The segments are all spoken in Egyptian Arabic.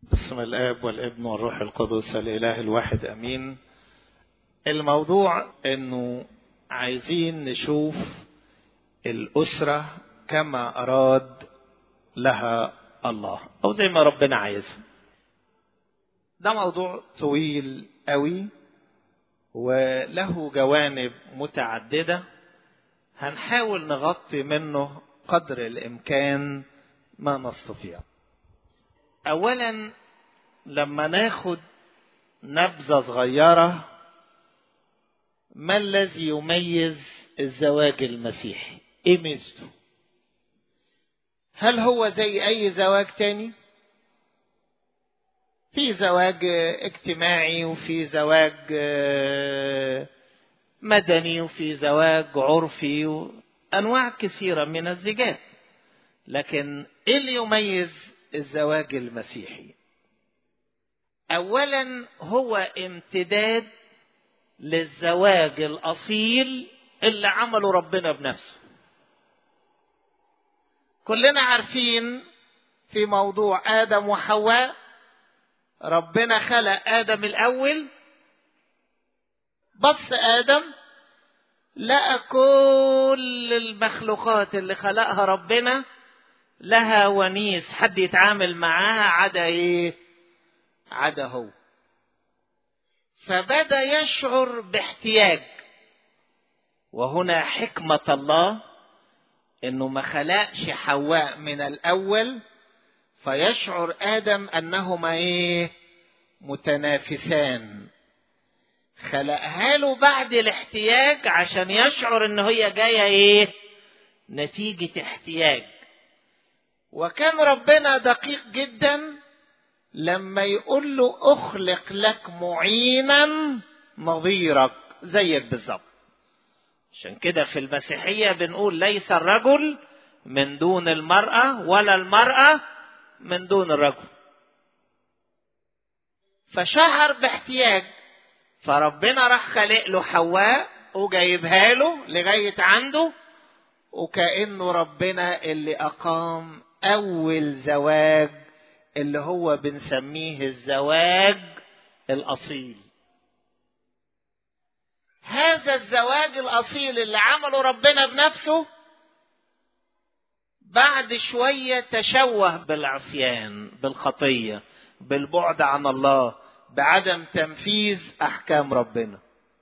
باسم الاب والابن والروح القدس الاله الواحد امين الموضوع انه عايزين نشوف الاسره كما اراد لها الله او زي ما ربنا عايزها ده موضوع طويل قوي وله جوانب متعدده هنحاول نغطي منه قدر الامكان ما نستطيع اولا لما ناخد نبذه صغيره ما الذي يميز الزواج المسيحي ايه ميزته هل هو زي اي زواج تاني في زواج اجتماعي وفي زواج مدني وفي زواج عرفي انواع كثيره من الزيجات لكن ايه اللي يميز الزواج المسيحي اولا هو امتداد للزواج الاصيل اللي عمله ربنا بنفسه كلنا عارفين في موضوع ادم وحواء ربنا خلق ادم الاول بص ادم لقى كل المخلوقات اللي خلقها ربنا لها ونيس حد يتعامل معاها عدا ايه عدا هو فبدا يشعر باحتياج وهنا حكمه الله انه ما خلقش حواء من الاول فيشعر ادم انهما ايه متنافسان خلقها له بعد الاحتياج عشان يشعر ان هي جايه ايه نتيجه احتياج وكان ربنا دقيق جدا لما يقول له اخلق لك معينا نظيرك زيك بالظبط عشان كده في المسيحيه بنقول ليس الرجل من دون المراه ولا المراه من دون الرجل فشعر باحتياج فربنا راح خالق له حواء وجايبها له لغايه عنده وكانه ربنا اللي اقام اول زواج اللي هو بنسميه الزواج الاصيل هذا الزواج الاصيل اللي عمله ربنا بنفسه بعد شويه تشوه بالعصيان بالخطيه بالبعد عن الله بعدم تنفيذ احكام ربنا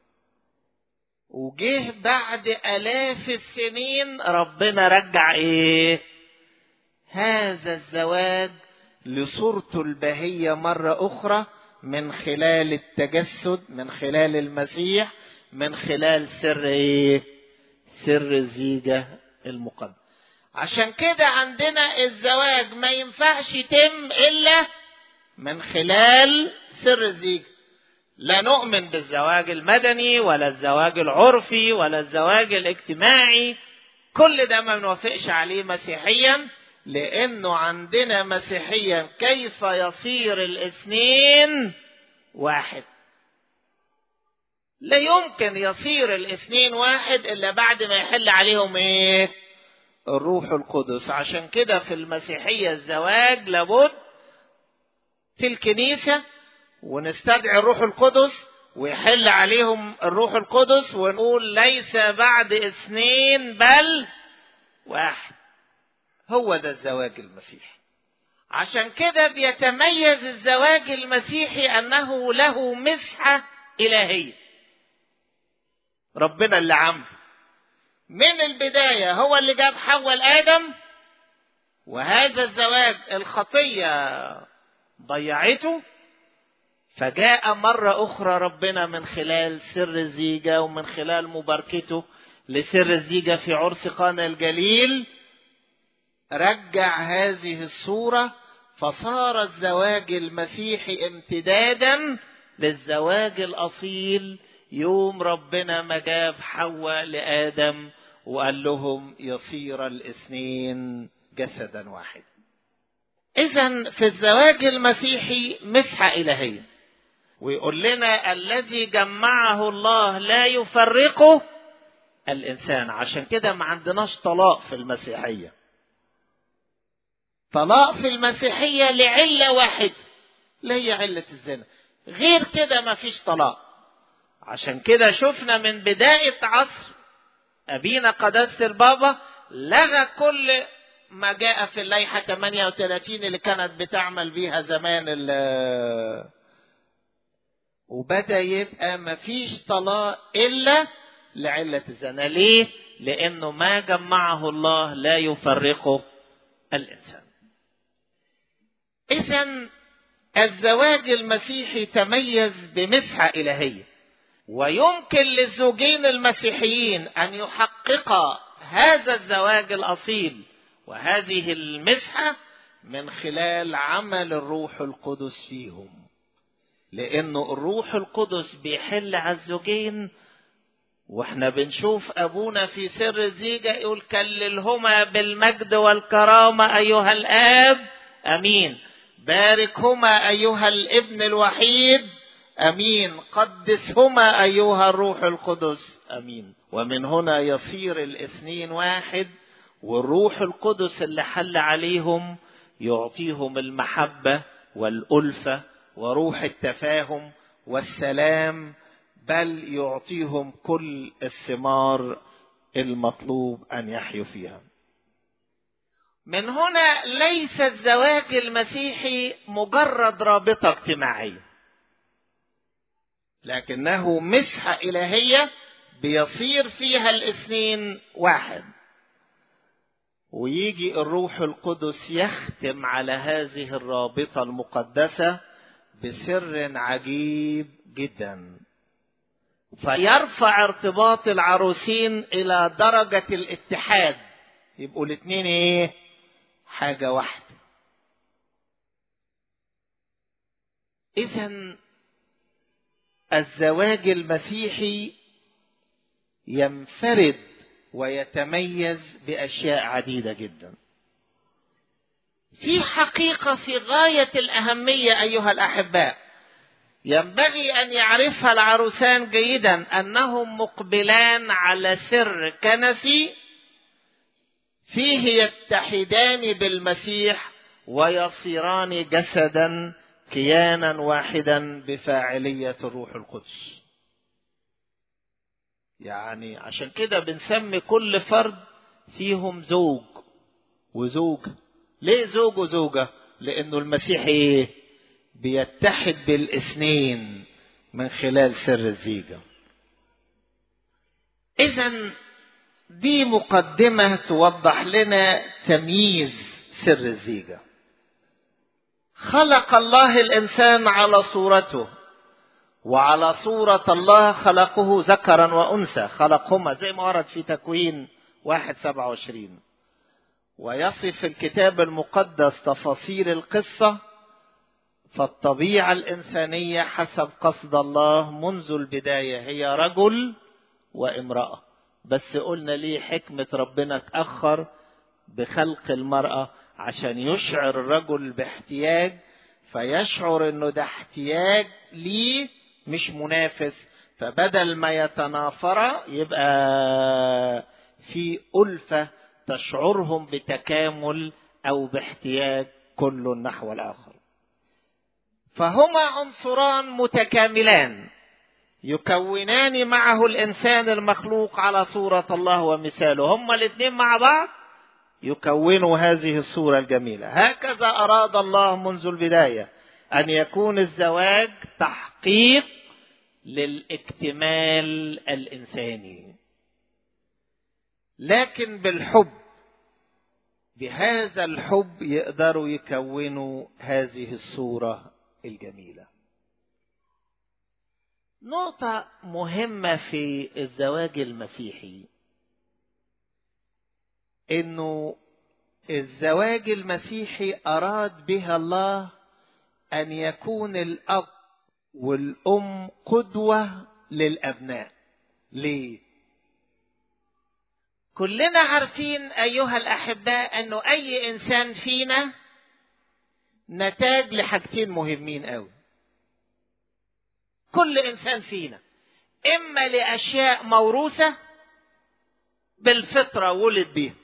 وجه بعد الاف السنين ربنا رجع ايه هذا الزواج لصورته البهيه مره اخرى من خلال التجسد من خلال المسيح من خلال سر ايه سر الزيجه المقدس عشان كده عندنا الزواج ما ينفعش يتم الا من خلال سر الزيجه لا نؤمن بالزواج المدني ولا الزواج العرفي ولا الزواج الاجتماعي كل ده ما بنوافقش عليه مسيحيا لانه عندنا مسيحيا كيف يصير الاثنين واحد لا يمكن يصير الاثنين واحد الا بعد ما يحل عليهم ايه الروح القدس عشان كده في المسيحيه الزواج لابد في الكنيسه ونستدعي الروح القدس ويحل عليهم الروح القدس ونقول ليس بعد اثنين بل واحد هو ده الزواج المسيحي عشان كده بيتميز الزواج المسيحي انه له مسحه الهيه ربنا اللي عمله من البدايه هو اللي جاب حواء لادم وهذا الزواج الخطيه ضيعته فجاء مرة أخرى ربنا من خلال سر الزيجة ومن خلال مباركته لسر الزيجة في عرس قانا الجليل رجع هذه الصورة فصار الزواج المسيحي امتدادا للزواج الأصيل يوم ربنا ما جاب حواء لآدم وقال لهم يصير الاثنين جسدا واحدا إذا في الزواج المسيحي مسحة إلهية ويقول لنا الذي جمعه الله لا يفرقه الإنسان عشان كده ما عندناش طلاق في المسيحية طلاق في المسيحية لعلة واحدة اللي هي علة الزنا غير كده ما فيش طلاق عشان كده شفنا من بداية عصر أبينا قداسة البابا لغى كل ما جاء في اللائحة 38 اللي كانت بتعمل بيها زمان وبدأ يبقى ما فيش طلاق إلا لعلة الزنا ليه؟ لأنه ما جمعه الله لا يفرقه الإنسان إذا الزواج المسيحي تميز بمسحة إلهية ويمكن للزوجين المسيحيين أن يحققا هذا الزواج الأصيل وهذه المسحة من خلال عمل الروح القدس فيهم لأنه الروح القدس بيحل على الزوجين واحنا بنشوف ابونا في سر الزيجة يقول كللهما بالمجد والكرامة ايها الاب امين باركهما ايها الابن الوحيد امين قدسهما ايها الروح القدس امين ومن هنا يصير الاثنين واحد والروح القدس اللي حل عليهم يعطيهم المحبه والالفه وروح التفاهم والسلام بل يعطيهم كل الثمار المطلوب ان يحيوا فيها من هنا ليس الزواج المسيحي مجرد رابطه اجتماعيه لكنه مسحه الهيه بيصير فيها الاثنين واحد ويجي الروح القدس يختم على هذه الرابطه المقدسه بسر عجيب جدا فيرفع ارتباط العروسين الى درجه الاتحاد يبقوا الاثنين ايه حاجه واحده اذا الزواج المسيحي ينفرد ويتميز باشياء عديده جدا في حقيقه في غايه الاهميه ايها الاحباء ينبغي ان يعرفها العروسان جيدا انهم مقبلان على سر كنسي فيه يتحدان بالمسيح ويصيران جسدا كيانا واحدا بفاعليه الروح القدس يعني عشان كده بنسمي كل فرد فيهم زوج وزوجه ليه زوج وزوجه لانه المسيح ايه بيتحد بالاثنين من خلال سر الزيجه اذا دي مقدمه توضح لنا تمييز سر الزيجه خلق الله الانسان على صورته وعلى صورة الله خلقه ذكرا وأنثى خلقهما زي ما ورد في تكوين واحد سبعة وعشرين ويصف الكتاب المقدس تفاصيل القصة فالطبيعة الإنسانية حسب قصد الله منذ البداية هي رجل وامرأة بس قلنا ليه حكمة ربنا تأخر بخلق المرأة عشان يشعر الرجل باحتياج فيشعر انه ده احتياج ليه مش منافس فبدل ما يتنافر يبقى في ألفة تشعرهم بتكامل أو باحتياج كل نحو الآخر فهما عنصران متكاملان يكونان معه الإنسان المخلوق على صورة الله ومثاله هما الاثنين مع بعض يكونوا هذه الصورة الجميلة هكذا أراد الله منذ البداية أن يكون الزواج تحقيق للاكتمال الإنساني لكن بالحب بهذا الحب يقدروا يكونوا هذه الصورة الجميلة نقطة مهمة في الزواج المسيحي انه الزواج المسيحي اراد بها الله ان يكون الاب والام قدوه للابناء ليه كلنا عارفين ايها الاحباء انه اي انسان فينا نتاج لحاجتين مهمين قوي كل انسان فينا اما لاشياء موروثه بالفطره ولد بيها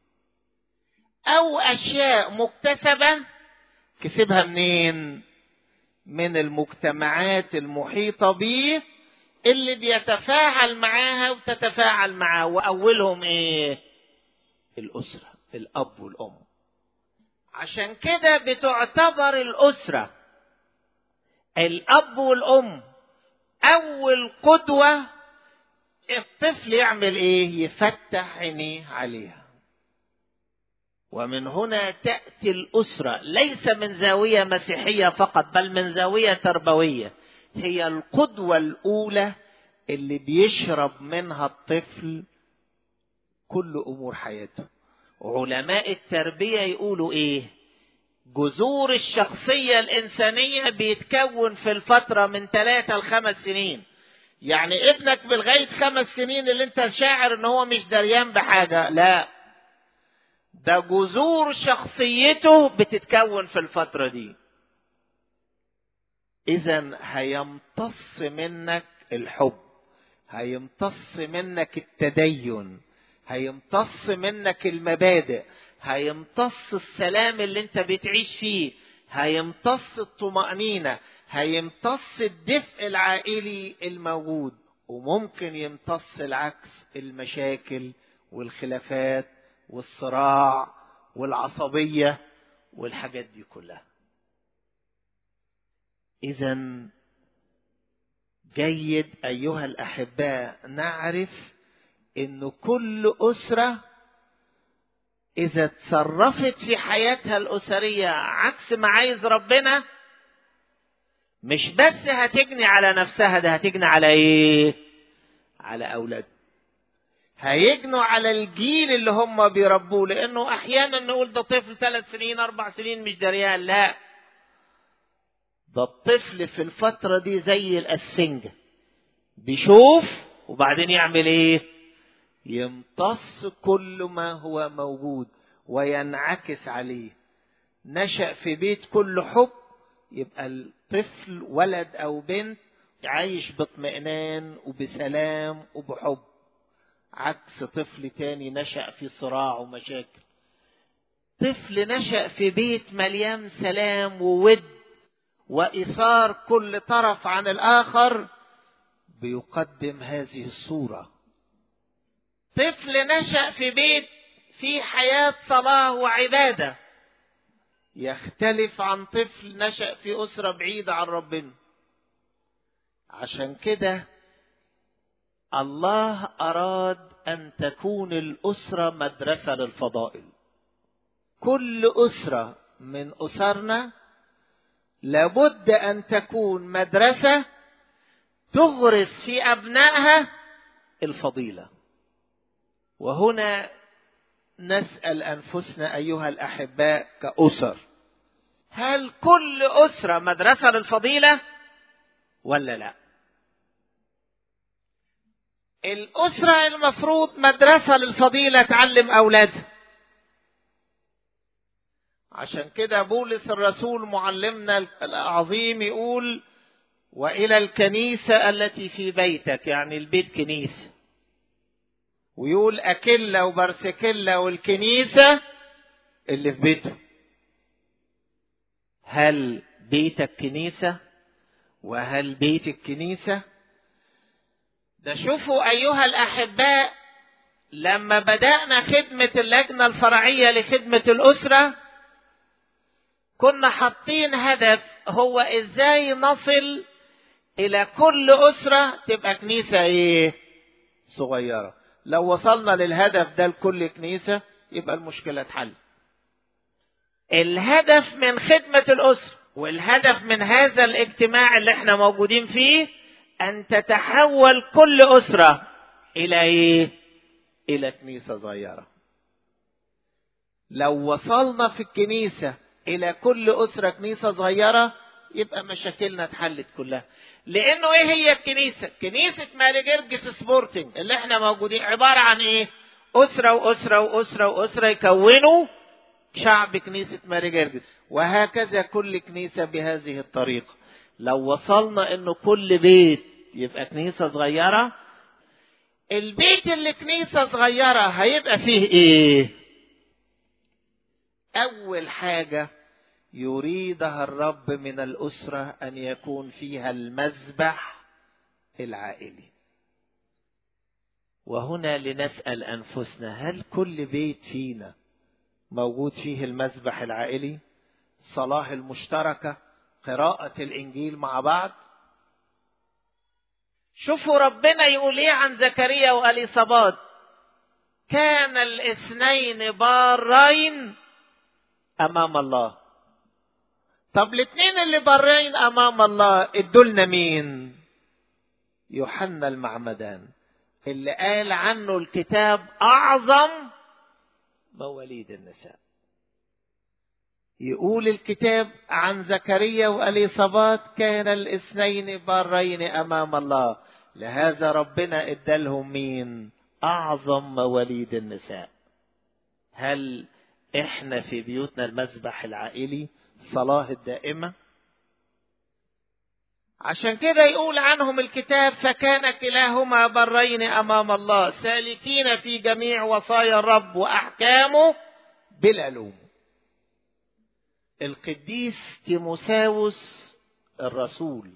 او اشياء مكتسبه كسبها منين من المجتمعات المحيطة به اللي بيتفاعل معاها وتتفاعل معاه وأولهم إيه؟ الأسرة الأب والأم عشان كده بتعتبر الأسرة الأب والأم أول قدوة الطفل يعمل إيه؟ يفتح عينيه عليها ومن هنا تأتي الأسرة ليس من زاوية مسيحية فقط بل من زاوية تربوية هي القدوة الأولى اللي بيشرب منها الطفل كل أمور حياته علماء التربية يقولوا إيه جذور الشخصية الإنسانية بيتكون في الفترة من ثلاثة لخمس سنين يعني ابنك بالغاية خمس سنين اللي انت شاعر ان هو مش دريان بحاجة لا ده جذور شخصيته بتتكون في الفترة دي إذا هيمتص منك الحب هيمتص منك التدين هيمتص منك المبادئ هيمتص السلام اللي انت بتعيش فيه هيمتص الطمأنينة هيمتص الدفء العائلي الموجود وممكن يمتص العكس المشاكل والخلافات والصراع والعصبية والحاجات دي كلها إذا جيد أيها الأحباء نعرف إن كل أسرة إذا تصرفت في حياتها الأسرية عكس ما عايز ربنا مش بس هتجني على نفسها ده هتجني على إيه؟ على أولادها هيجنوا على الجيل اللي هم بيربوه لانه احيانا نقول ده طفل ثلاث سنين اربع سنين مش دريان لا ده الطفل في الفترة دي زي الاسفنجة بيشوف وبعدين يعمل ايه يمتص كل ما هو موجود وينعكس عليه نشأ في بيت كله حب يبقى الطفل ولد او بنت عايش باطمئنان وبسلام وبحب عكس طفل تاني نشأ في صراع ومشاكل طفل نشأ في بيت مليان سلام وود وإثار كل طرف عن الآخر بيقدم هذه الصورة طفل نشأ في بيت في حياة صلاة وعبادة يختلف عن طفل نشأ في أسرة بعيدة عن ربنا عشان كده الله أراد أن تكون الأسرة مدرسة للفضائل. كل أسرة من أسرنا لابد أن تكون مدرسة تغرس في أبنائها الفضيلة. وهنا نسأل أنفسنا أيها الأحباء كأسر هل كل أسرة مدرسة للفضيلة ولا لا؟ الأسرة المفروض مدرسة للفضيلة تعلم أولادها عشان كده بولس الرسول معلمنا العظيم يقول وإلى الكنيسة التي في بيتك يعني البيت كنيسة ويقول أكلة وبرسكلة والكنيسة اللي في بيته هل بيتك كنيسة وهل بيتك كنيسة ده شوفوا أيها الأحباء لما بدأنا خدمة اللجنة الفرعية لخدمة الأسرة كنا حاطين هدف هو إزاي نصل إلى كل أسرة تبقى كنيسة إيه؟ صغيرة لو وصلنا للهدف ده لكل كنيسة يبقى المشكلة اتحل الهدف من خدمة الأسرة والهدف من هذا الاجتماع اللي احنا موجودين فيه أن تتحول كل أسرة إلى إيه؟ إلى كنيسة صغيرة. لو وصلنا في الكنيسة إلى كل أسرة كنيسة صغيرة يبقى مشاكلنا اتحلت كلها. لأنه إيه هي الكنيسة؟ كنيسة ماري جرجس سبورتنج اللي إحنا موجودين عبارة عن إيه؟ أسرة وأسرة وأسرة وأسرة يكونوا شعب كنيسة ماري جرجس وهكذا كل كنيسة بهذه الطريقة. لو وصلنا انه كل بيت يبقى كنيسة صغيرة البيت اللي كنيسة صغيرة هيبقى فيه ايه اول حاجة يريدها الرب من الاسره ان يكون فيها المذبح العائلي وهنا لنسال انفسنا هل كل بيت فينا موجود فيه المذبح العائلي الصلاه المشتركه قراءه الانجيل مع بعض شوفوا ربنا يقول ايه عن زكريا واليصابات كان الاثنين بارين امام الله طب الاثنين اللي بارين امام الله ادولنا مين يوحنا المعمدان اللي قال عنه الكتاب اعظم مواليد النساء يقول الكتاب عن زكريا واليصابات كان الاثنين بارين امام الله لهذا ربنا ادالهم مين اعظم مواليد النساء هل احنا في بيوتنا المذبح العائلي الصلاه الدائمه عشان كده يقول عنهم الكتاب فكان كلاهما برين امام الله سالكين في جميع وصايا الرب واحكامه بلا لوم القديس تيموساوس الرسول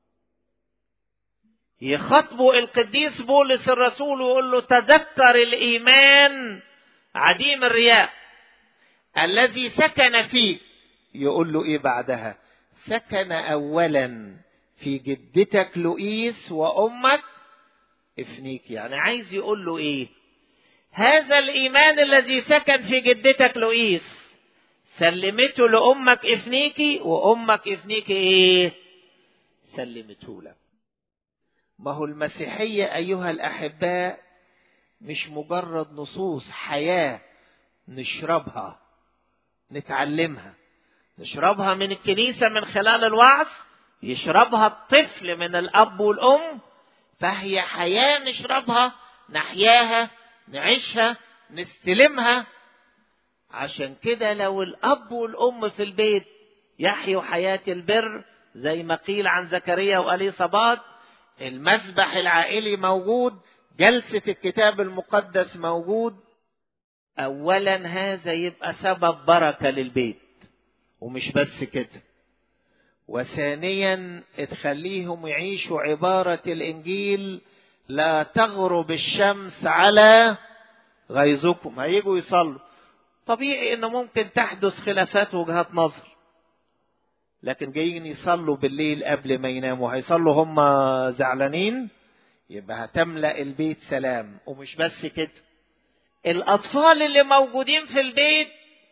يخاطبه القديس بولس الرسول ويقول له تذكر الايمان عديم الرياء الذي سكن فيك يقول له ايه بعدها سكن اولا في جدتك لؤيس وامك افنيك يعني عايز يقول له ايه هذا الايمان الذي سكن في جدتك لؤيس سلمته لامك افنيكي وامك افنيكي ايه سلمته لك ما هو المسيحيه ايها الاحباء مش مجرد نصوص حياه نشربها نتعلمها نشربها من الكنيسه من خلال الوعظ يشربها الطفل من الاب والام فهي حياه نشربها نحياها نعيشها نستلمها عشان كده لو الاب والام في البيت يحيوا حياه البر زي ما قيل عن زكريا واليصابات المسبح العائلي موجود جلسه الكتاب المقدس موجود اولا هذا يبقى سبب بركه للبيت ومش بس كده وثانيا تخليهم يعيشوا عباره الانجيل لا تغرب الشمس على غيظكم هيجوا يصلوا طبيعي ان ممكن تحدث خلافات وجهات نظر لكن جايين يصلوا بالليل قبل ما يناموا هيصلوا هم زعلانين يبقى هتملا البيت سلام ومش بس كده الاطفال اللي موجودين في البيت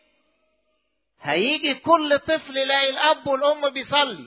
هيجي كل طفل يلاقي الاب والام بيصلي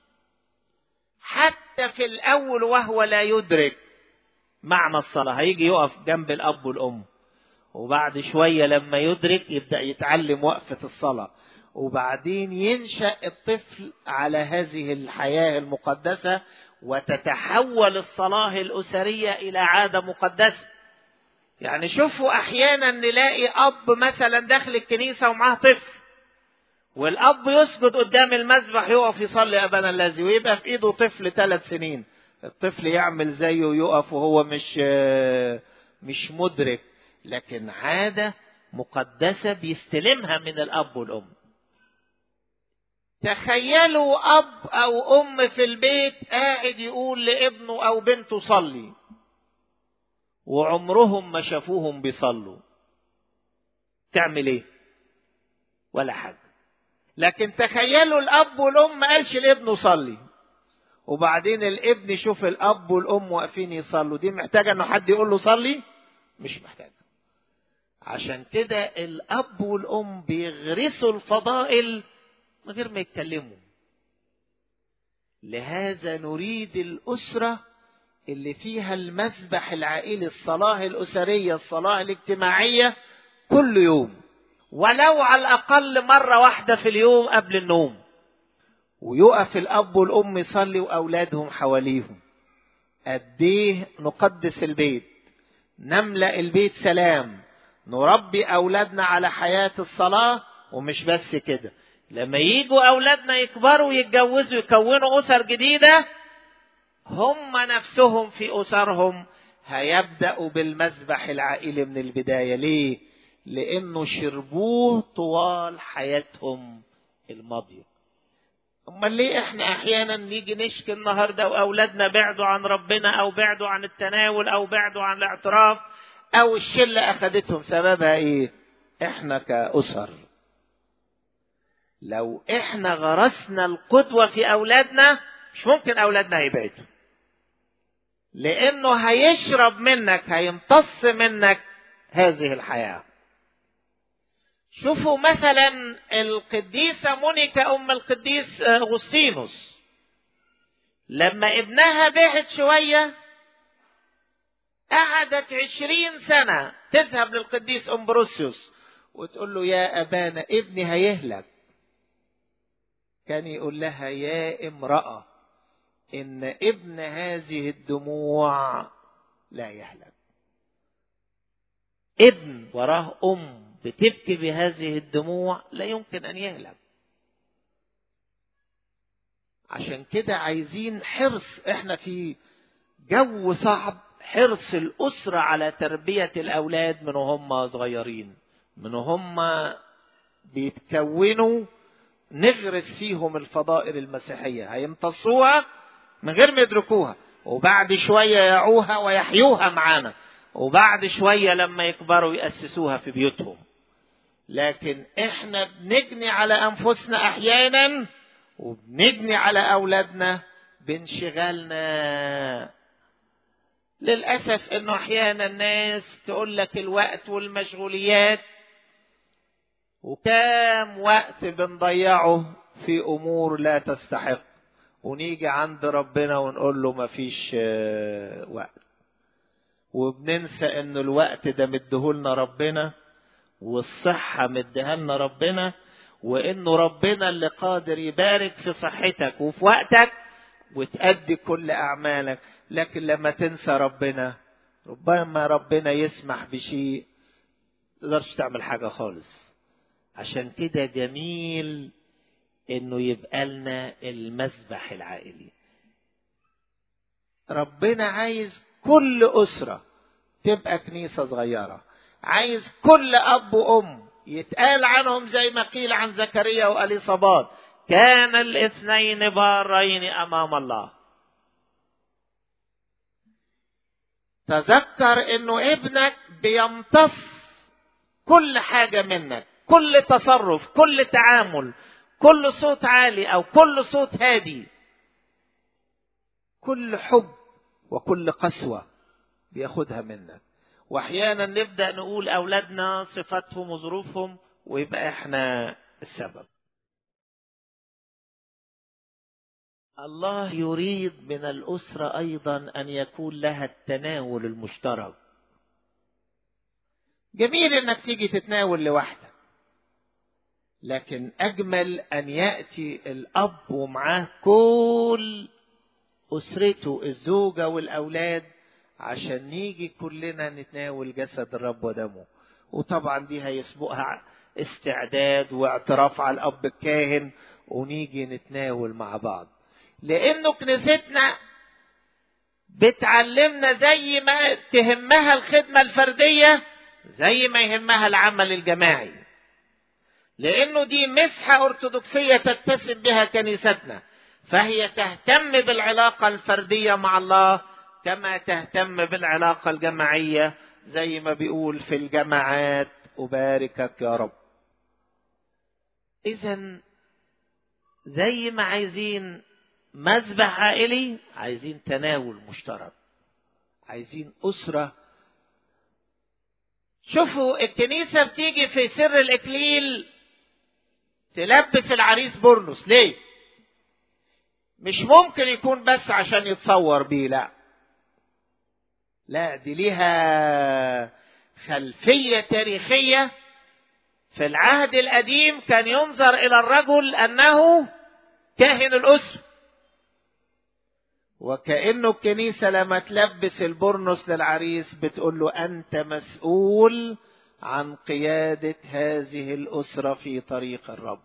حتى في الاول وهو لا يدرك معنى الصلاه هيجي يقف جنب الاب والام وبعد شويه لما يدرك يبدا يتعلم وقفه الصلاه وبعدين ينشا الطفل على هذه الحياه المقدسه وتتحول الصلاه الاسريه الى عاده مقدسه يعني شوفوا احيانا نلاقي اب مثلا داخل الكنيسه ومعاه طفل والاب يسجد قدام المذبح يقف يصلي ابانا الذي ويبقى في ايده طفل ثلاث سنين الطفل يعمل زيه ويقف وهو مش مش مدرك لكن عاده مقدسه بيستلمها من الاب والام تخيلوا اب او ام في البيت قاعد يقول لابنه او بنته صلي وعمرهم ما شافوهم بيصلوا تعمل ايه ولا حاجه لكن تخيلوا الاب والام ما قالش لابنه صلي وبعدين الابن يشوف الاب والام واقفين يصلوا دي محتاجه انه حد يقول له صلي مش محتاجه عشان كده الاب والام بيغرسوا الفضائل من غير ما يتكلموا لهذا نريد الاسره اللي فيها المسبح العائلي الصلاه الاسريه الصلاه الاجتماعيه كل يوم ولو على الاقل مره واحده في اليوم قبل النوم ويقف الاب والام يصلي واولادهم حواليهم قد ايه نقدس البيت نملا البيت سلام نربي اولادنا على حياه الصلاه ومش بس كده لما يجوا اولادنا يكبروا ويتجوزوا يكونوا اسر جديده هم نفسهم في اسرهم هيبداوا بالمذبح العائلي من البدايه ليه لانه شربوه طوال حياتهم الماضية امال ليه احنا احيانا نيجي نشكي النهارده واولادنا بعدوا عن ربنا او بعدوا عن التناول او بعدوا عن الاعتراف او الشله اخذتهم سببها ايه احنا كاسر لو احنا غرسنا القدوه في اولادنا مش ممكن اولادنا يبعدوا لانه هيشرب منك هيمتص منك هذه الحياه شوفوا مثلا القديسة مونيكا أم القديس أغسطينوس لما ابنها بعد شوية قعدت عشرين سنة تذهب للقديس أمبروسيوس وتقول له يا أبانا ابني هيهلك كان يقول لها يا امرأة إن ابن هذه الدموع لا يهلك ابن وراه أم بتبكي بهذه الدموع لا يمكن ان يهلك عشان كده عايزين حرص احنا في جو صعب حرص الأسرة على تربية الأولاد من هم صغيرين من هم بيتكونوا نغرس فيهم الفضائل المسيحية هيمتصوها من غير ما يدركوها وبعد شوية يعوها ويحيوها معانا وبعد شوية لما يكبروا يأسسوها في بيوتهم لكن احنا بنجني على انفسنا احيانا وبنجني على اولادنا بانشغالنا للاسف انه احيانا الناس تقول لك الوقت والمشغوليات وكام وقت بنضيعه في امور لا تستحق ونيجي عند ربنا ونقول له مفيش وقت وبننسى ان الوقت ده مديهولنا ربنا والصحة مديها لنا ربنا وإنه ربنا اللي قادر يبارك في صحتك وفي وقتك وتأدي كل أعمالك لكن لما تنسى ربنا ربما ربنا يسمح بشيء تقدرش تعمل حاجة خالص عشان كده جميل انه يبقى لنا المسبح العائلي ربنا عايز كل أسرة تبقى كنيسة صغيرة عايز كل اب وام يتقال عنهم زي ما قيل عن زكريا واليصابات كان الاثنين بارين امام الله تذكر انه ابنك بيمتص كل حاجه منك كل تصرف كل تعامل كل صوت عالي او كل صوت هادي كل حب وكل قسوه بياخدها منك واحيانا نبدا نقول اولادنا صفاتهم وظروفهم ويبقى احنا السبب الله يريد من الاسره ايضا ان يكون لها التناول المشترك جميل انك تيجي تتناول لوحدك لكن اجمل ان ياتي الاب ومعاه كل اسرته الزوجه والاولاد عشان نيجي كلنا نتناول جسد الرب ودمه وطبعا دي هيسبقها استعداد واعتراف على الاب الكاهن ونيجي نتناول مع بعض لانه كنيستنا بتعلمنا زي ما تهمها الخدمه الفرديه زي ما يهمها العمل الجماعي لانه دي مسحه ارثوذكسيه تتسم بها كنيستنا فهي تهتم بالعلاقه الفرديه مع الله كما تهتم بالعلاقة الجماعية زي ما بيقول في الجماعات أباركك يا رب إذا زي ما عايزين مذبح عائلي عايزين تناول مشترك عايزين أسرة شوفوا الكنيسة بتيجي في سر الإكليل تلبس العريس بورنوس ليه؟ مش ممكن يكون بس عشان يتصور بيه لا لا دي ليها خلفية تاريخية في العهد القديم كان ينظر إلى الرجل أنه كاهن الأسرة وكأنه الكنيسة لما تلبس البرنس للعريس بتقول له أنت مسؤول عن قيادة هذه الأسرة في طريق الرب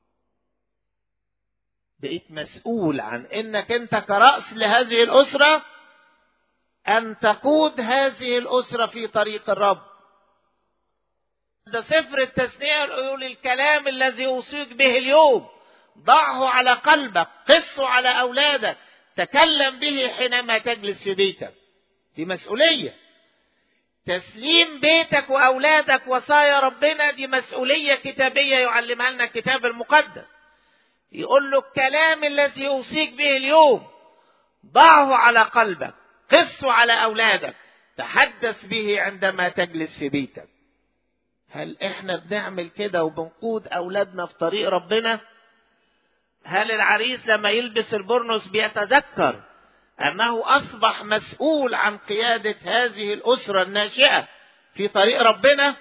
بقيت مسؤول عن انك انت كرأس لهذه الأسرة أن تقود هذه الأسرة في طريق الرب ده سفر التثنية يقول الكلام الذي أوصيك به اليوم ضعه على قلبك قصه على أولادك تكلم به حينما تجلس في بيتك دي مسؤولية تسليم بيتك وأولادك وصايا ربنا دي مسؤولية كتابية يعلمها لنا الكتاب المقدس يقول له الكلام الذي يوصيك به اليوم ضعه على قلبك قصه على أولادك تحدث به عندما تجلس في بيتك هل احنا بنعمل كده وبنقود أولادنا في طريق ربنا هل العريس لما يلبس البرنس بيتذكر أنه أصبح مسؤول عن قيادة هذه الأسرة الناشئة في طريق ربنا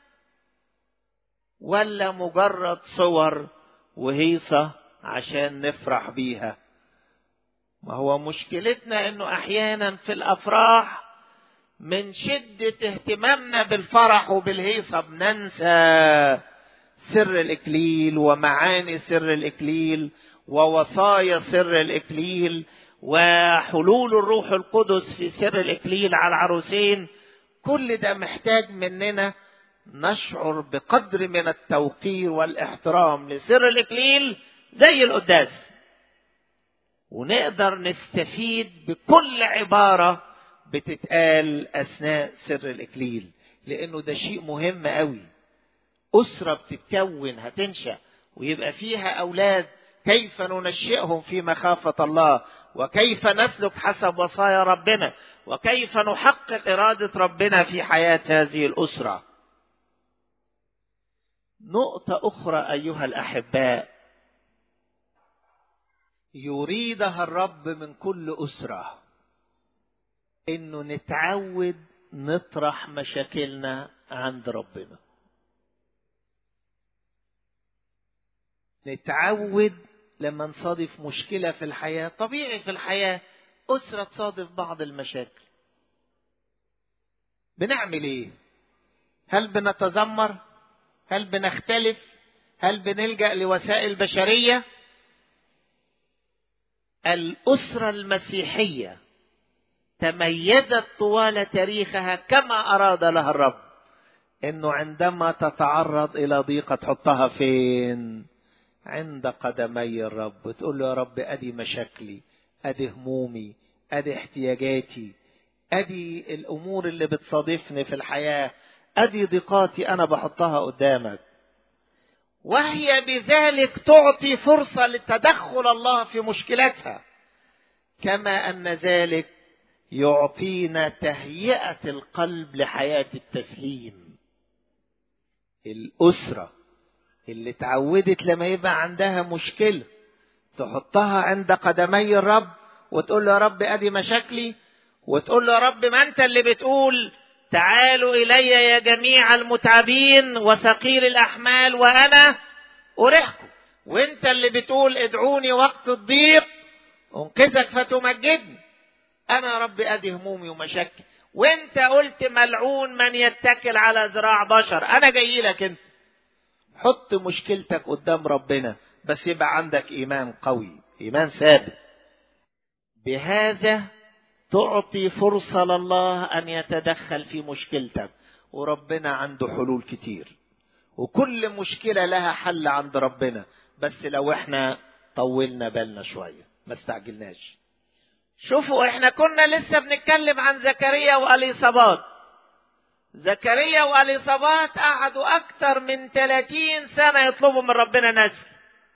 ولا مجرد صور وهيصة عشان نفرح بيها ما هو مشكلتنا انه احيانا في الافراح من شدة اهتمامنا بالفرح وبالهيصة بننسى سر الاكليل ومعاني سر الاكليل ووصايا سر الاكليل وحلول الروح القدس في سر الاكليل على العروسين كل ده محتاج مننا نشعر بقدر من التوقير والاحترام لسر الاكليل زي القداس ونقدر نستفيد بكل عباره بتتقال اثناء سر الاكليل لانه ده شيء مهم قوي اسره بتتكون هتنشا ويبقى فيها اولاد كيف ننشئهم في مخافه الله وكيف نسلك حسب وصايا ربنا وكيف نحقق اراده ربنا في حياه هذه الاسره نقطه اخرى ايها الاحباء يريدها الرب من كل اسره انه نتعود نطرح مشاكلنا عند ربنا نتعود لما نصادف مشكله في الحياه طبيعي في الحياه اسره تصادف بعض المشاكل بنعمل ايه هل بنتذمر هل بنختلف هل بنلجا لوسائل بشريه الاسره المسيحيه تميزت طوال تاريخها كما اراد لها الرب انه عندما تتعرض الى ضيقه تحطها فين عند قدمي الرب تقول له يا رب ادي مشاكلي ادي همومي ادي احتياجاتي ادي الامور اللي بتصادفني في الحياه ادي ضيقاتي انا بحطها قدامك وهي بذلك تعطي فرصه لتدخل الله في مشكلتها كما ان ذلك يعطينا تهيئه القلب لحياه التسليم الاسره اللي اتعودت لما يبقى عندها مشكله تحطها عند قدمي الرب وتقول له يا رب ادي مشاكلي وتقول له يا رب ما انت اللي بتقول تعالوا الي يا جميع المتعبين وثقيل الاحمال وانا اريحكم وانت اللي بتقول ادعوني وقت الضيق انقذك فتمجدني انا يا رب ادي همومي ومشاكلي وانت قلت ملعون من يتكل على ذراع بشر انا جاي لك انت حط مشكلتك قدام ربنا بس يبقى عندك ايمان قوي ايمان ثابت بهذا تعطي فرصه لله ان يتدخل في مشكلتك وربنا عنده حلول كتير وكل مشكله لها حل عند ربنا بس لو احنا طولنا بالنا شويه ما استعجلناش شوفوا احنا كنا لسه بنتكلم عن زكريا واليصابات زكريا واليصابات قعدوا اكتر من 30 سنه يطلبوا من ربنا نسل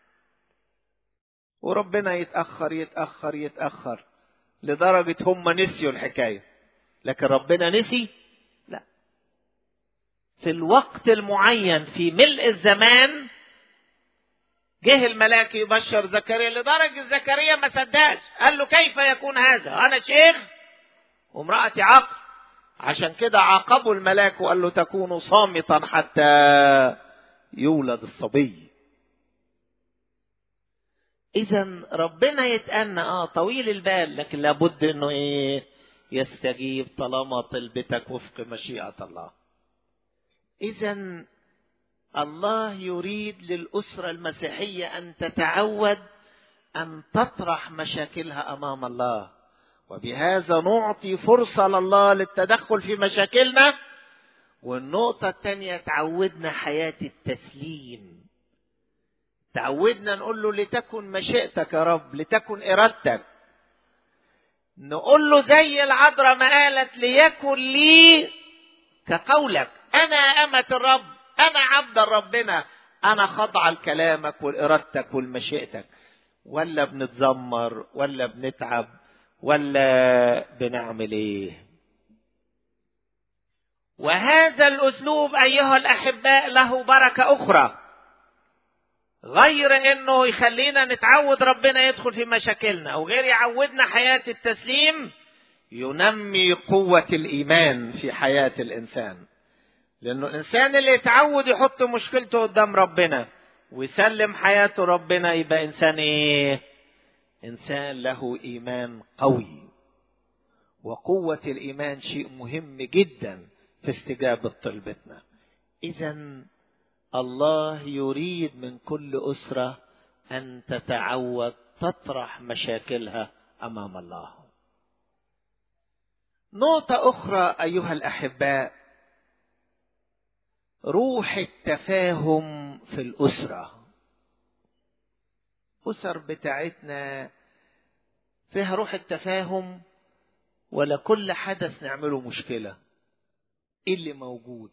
وربنا يتاخر يتاخر يتاخر لدرجه هم نسيوا الحكايه لكن ربنا نسي لا في الوقت المعين في ملء الزمان جه الملاك يبشر زكريا لدرجة زكريا ما صدقش قال له كيف يكون هذا أنا شيخ وامرأتي عقل عشان كده عاقبه الملاك وقال له تكون صامتا حتى يولد الصبي إذا ربنا يتأنى اه طويل البال لكن لابد انه ايه يستجيب طالما طلبتك وفق مشيئة الله. إذا الله يريد للأسرة المسيحية أن تتعود أن تطرح مشاكلها أمام الله وبهذا نعطي فرصة لله للتدخل في مشاكلنا والنقطة التانية تعودنا حياة التسليم تعودنا نقول له لتكن مشيئتك يا رب لتكن إرادتك نقول له زي العذراء ما قالت ليكن لي كقولك أنا أمة الرب أنا عبد ربنا أنا خاضعة لكلامك ولإرادتك ولمشيئتك ولا بنتذمر ولا بنتعب ولا بنعمل ايه وهذا الاسلوب ايها الاحباء له بركه اخرى غير انه يخلينا نتعود ربنا يدخل في مشاكلنا او غير يعودنا حياه التسليم ينمي قوه الايمان في حياه الانسان لانه الانسان اللي يتعود يحط مشكلته قدام ربنا ويسلم حياته ربنا يبقى انسان ايه انسان له ايمان قوي وقوه الايمان شيء مهم جدا في استجابه طلبتنا اذا الله يريد من كل اسره ان تتعود تطرح مشاكلها امام الله نقطه اخرى ايها الاحباء روح التفاهم في الاسره الاسر بتاعتنا فيها روح التفاهم ولا كل حدث نعمله مشكله ايه اللي موجود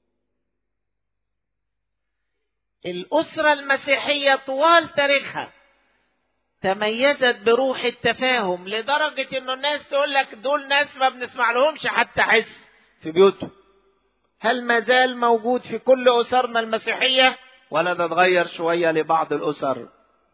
الاسره المسيحيه طوال تاريخها تميزت بروح التفاهم لدرجه انه الناس تقول لك دول ناس ما بنسمع لهمش حتى حس في بيوتهم هل ما زال موجود في كل اسرنا المسيحيه ولا ده اتغير شويه لبعض الاسر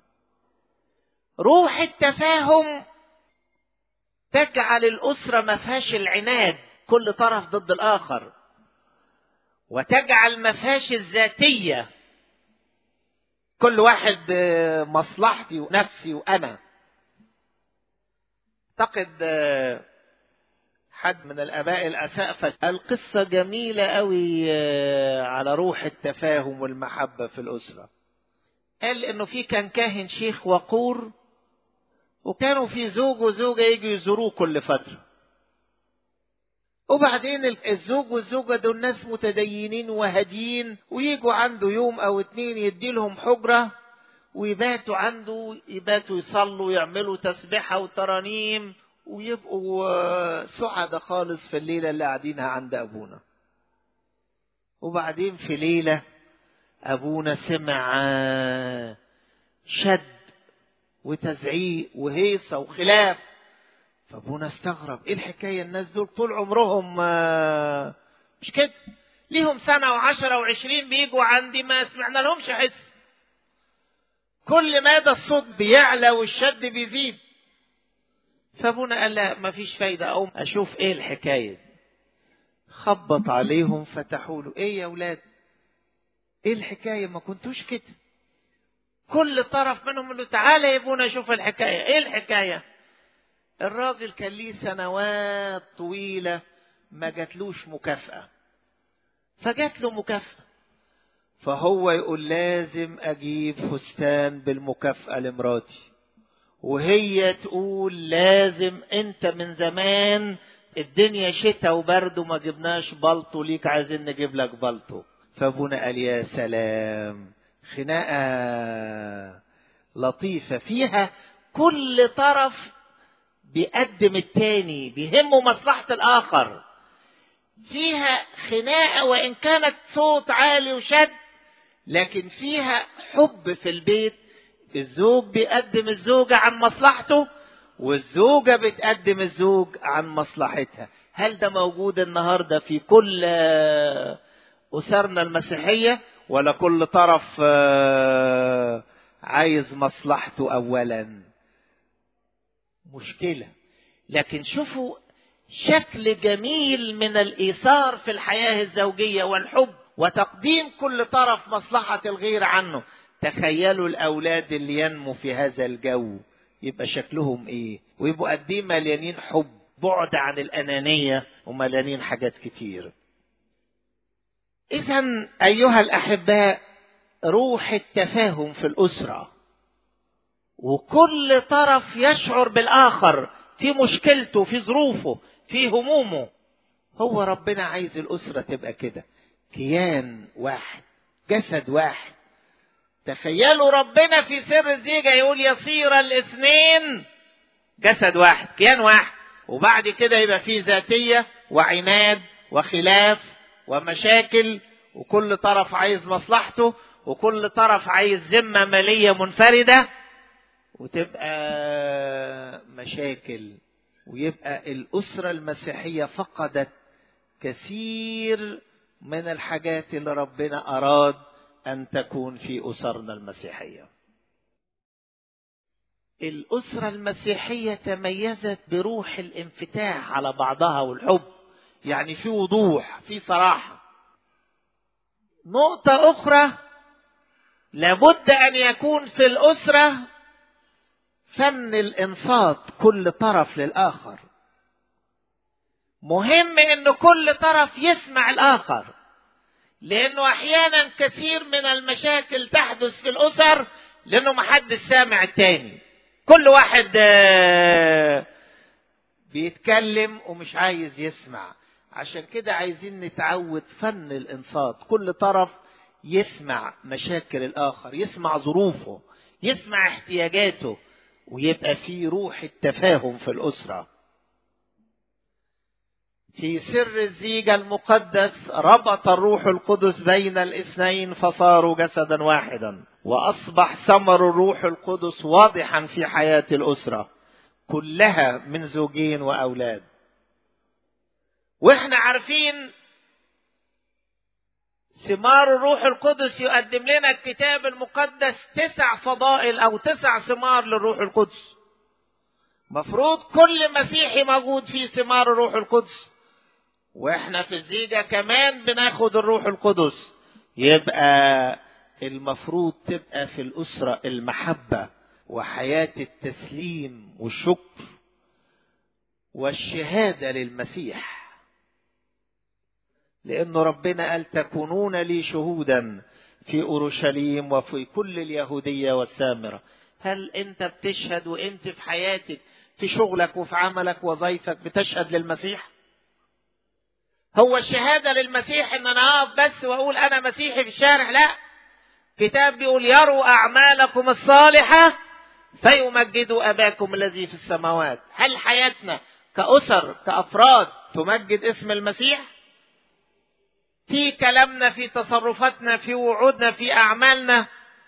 روح التفاهم تجعل الاسره ما فيهاش العناد كل طرف ضد الاخر وتجعل ما فيهاش الذاتيه كل واحد مصلحتي ونفسي وانا اعتقد حد من الاباء الاسقفه القصه جميله قوي على روح التفاهم والمحبه في الاسره قال انه في كان كاهن شيخ وقور وكانوا في زوج وزوجه يجوا يزوروه كل فتره وبعدين الزوج والزوجه دول ناس متدينين وهاديين ويجوا عنده يوم او اتنين يدي لهم حجره ويباتوا عنده يباتوا يصلوا يعملوا تسبحه وترانيم ويبقوا سعداء خالص في الليلة اللي قاعدينها عند أبونا وبعدين في ليلة أبونا سمع شد وتزعيق وهيصة وخلاف فأبونا استغرب إيه الحكاية الناس دول طول عمرهم مش كده ليهم سنة وعشرة وعشرين بيجوا عندي ما سمعنا لهمش حس كل مدى الصوت بيعلى والشد بيزيد فابونا قال لا ما فيش فايدة أقوم أشوف إيه الحكاية خبط عليهم فتحوا له إيه يا ولاد إيه الحكاية ما كنتوش كده كل طرف منهم قال له تعالى يا ابونا شوف الحكاية إيه الحكاية الراجل كان ليه سنوات طويلة ما جاتلوش مكافأة فجات له مكافأة فهو يقول لازم أجيب فستان بالمكافأة لمراتي وهي تقول لازم انت من زمان الدنيا شتاء وبرد وما جبناش بلطو ليك عايزين نجيب لك بلطو فابونا قال يا سلام خناقه لطيفه فيها كل طرف بيقدم التاني بيهمه مصلحه الاخر فيها خناقه وان كانت صوت عالي وشد لكن فيها حب في البيت الزوج بيقدم الزوجة عن مصلحته والزوجة بتقدم الزوج عن مصلحتها هل ده موجود النهاردة في كل أسرنا المسيحية ولا كل طرف عايز مصلحته أولا مشكلة لكن شوفوا شكل جميل من الإيثار في الحياة الزوجية والحب وتقديم كل طرف مصلحة الغير عنه تخيلوا الاولاد اللي ينموا في هذا الجو يبقى شكلهم ايه ويبقوا قد ايه مليانين حب بعد عن الانانيه ومليانين حاجات كتير اذا ايها الاحباء روح التفاهم في الاسره وكل طرف يشعر بالاخر في مشكلته في ظروفه في همومه هو ربنا عايز الاسره تبقى كده كيان واحد جسد واحد تخيلوا ربنا في سر الزيجة يقول يصير الاثنين جسد واحد كيان واحد وبعد كده يبقى فيه ذاتية وعناد وخلاف ومشاكل وكل طرف عايز مصلحته وكل طرف عايز ذمة مالية منفردة وتبقى مشاكل ويبقى الأسرة المسيحية فقدت كثير من الحاجات اللي ربنا أراد أن تكون في أسرنا المسيحية. الأسرة المسيحية تميزت بروح الانفتاح على بعضها والحب، يعني في وضوح، في صراحة. نقطة أخرى لابد أن يكون في الأسرة فن الإنصات كل طرف للآخر. مهم ان كل طرف يسمع الاخر لانه احيانا كثير من المشاكل تحدث في الاسر لانه محدش سامع التاني كل واحد بيتكلم ومش عايز يسمع عشان كده عايزين نتعود فن الانصات كل طرف يسمع مشاكل الاخر يسمع ظروفه يسمع احتياجاته ويبقى في روح التفاهم في الاسره في سر الزيج المقدس ربط الروح القدس بين الاثنين فصاروا جسدا واحدا واصبح ثمر الروح القدس واضحا في حياه الاسره كلها من زوجين واولاد واحنا عارفين ثمار الروح القدس يقدم لنا الكتاب المقدس تسع فضائل او تسع ثمار للروح القدس مفروض كل مسيحي موجود فيه ثمار الروح القدس واحنا في الزيجة كمان بناخد الروح القدس يبقى المفروض تبقى في الأسرة المحبة وحياة التسليم والشكر والشهادة للمسيح لأن ربنا قال تكونون لي شهودا في أورشليم وفي كل اليهودية والسامرة هل أنت بتشهد وأنت في حياتك في شغلك وفي عملك وظيفك بتشهد للمسيح؟ هو الشهادة للمسيح ان انا اقف بس واقول انا مسيحي في الشارع لا كتاب بيقول يروا اعمالكم الصالحة فيمجدوا اباكم الذي في السماوات هل حياتنا كأسر كأفراد تمجد اسم المسيح في كلامنا في تصرفاتنا في وعودنا في اعمالنا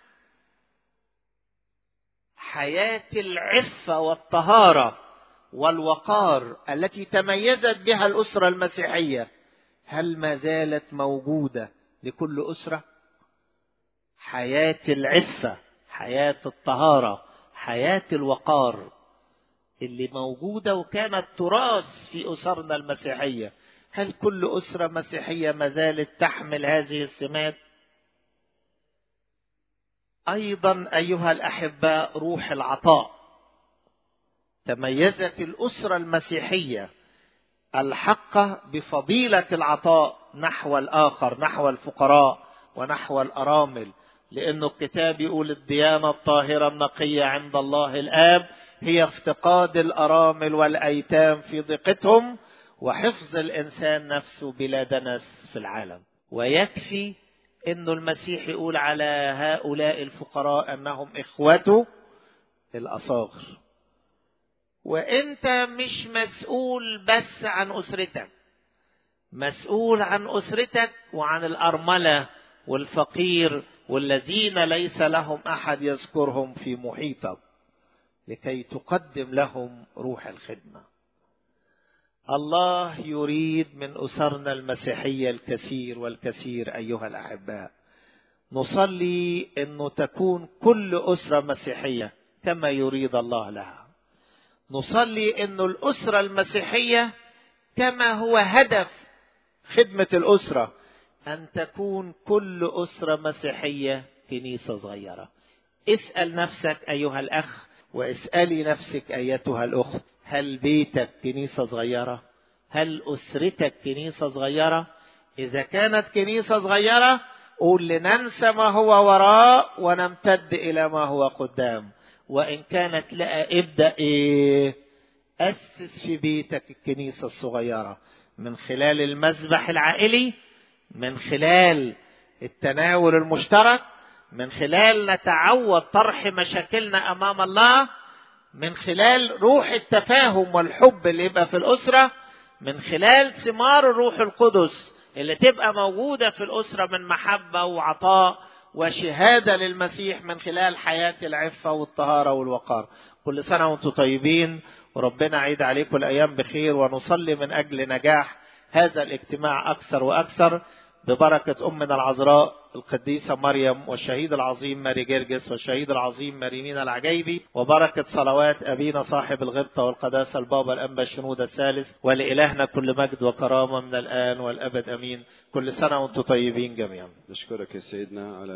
حياة العفة والطهارة والوقار التي تميزت بها الأسرة المسيحية هل ما زالت موجودة لكل أسرة؟ حياة العفة، حياة الطهارة، حياة الوقار اللي موجودة وكانت تراث في أسرنا المسيحية، هل كل أسرة مسيحية ما زالت تحمل هذه السمات؟ أيضا أيها الأحباء روح العطاء تميزت الأسرة المسيحية الحقة بفضيلة العطاء نحو الآخر نحو الفقراء ونحو الأرامل لأنه الكتاب يقول الديانة الطاهرة النقية عند الله الآب هي افتقاد الأرامل والأيتام في ضيقتهم وحفظ الإنسان نفسه بلا دنس في العالم ويكفي أنه المسيح يقول على هؤلاء الفقراء أنهم إخوته الأصاغر وانت مش مسؤول بس عن اسرتك مسؤول عن اسرتك وعن الارمله والفقير والذين ليس لهم احد يذكرهم في محيطك لكي تقدم لهم روح الخدمه الله يريد من اسرنا المسيحيه الكثير والكثير ايها الاحباء نصلي انه تكون كل اسره مسيحيه كما يريد الله لها نصلي انه الاسره المسيحيه كما هو هدف خدمه الاسره ان تكون كل اسره مسيحيه كنيسه صغيره اسال نفسك ايها الاخ واسالي نفسك ايتها الاخت هل بيتك كنيسه صغيره هل اسرتك كنيسه صغيره اذا كانت كنيسه صغيره قول لننسى ما هو وراء ونمتد الى ما هو قدام وإن كانت لا ابدأ إيه أسس في بيتك الكنيسة الصغيرة من خلال المذبح العائلي من خلال التناول المشترك من خلال نتعود طرح مشاكلنا امام الله من خلال روح التفاهم والحب اللي يبقى في الاسره من خلال ثمار الروح القدس اللي تبقى موجوده في الاسره من محبه وعطاء وشهاده للمسيح من خلال حياه العفه والطهاره والوقار كل سنه وانتم طيبين وربنا عيد عليكم الايام بخير ونصلي من اجل نجاح هذا الاجتماع اكثر واكثر ببركة أمنا العذراء القديسة مريم والشهيد العظيم ماري جرجس والشهيد العظيم ماريمين العجيبي وبركة صلوات أبينا صاحب الغبطة والقداسة البابا الأنبا الشنود الثالث ولإلهنا كل مجد وكرامة من الآن والأبد أمين كل سنة وأنتم طيبين جميعا نشكرك يا سيدنا على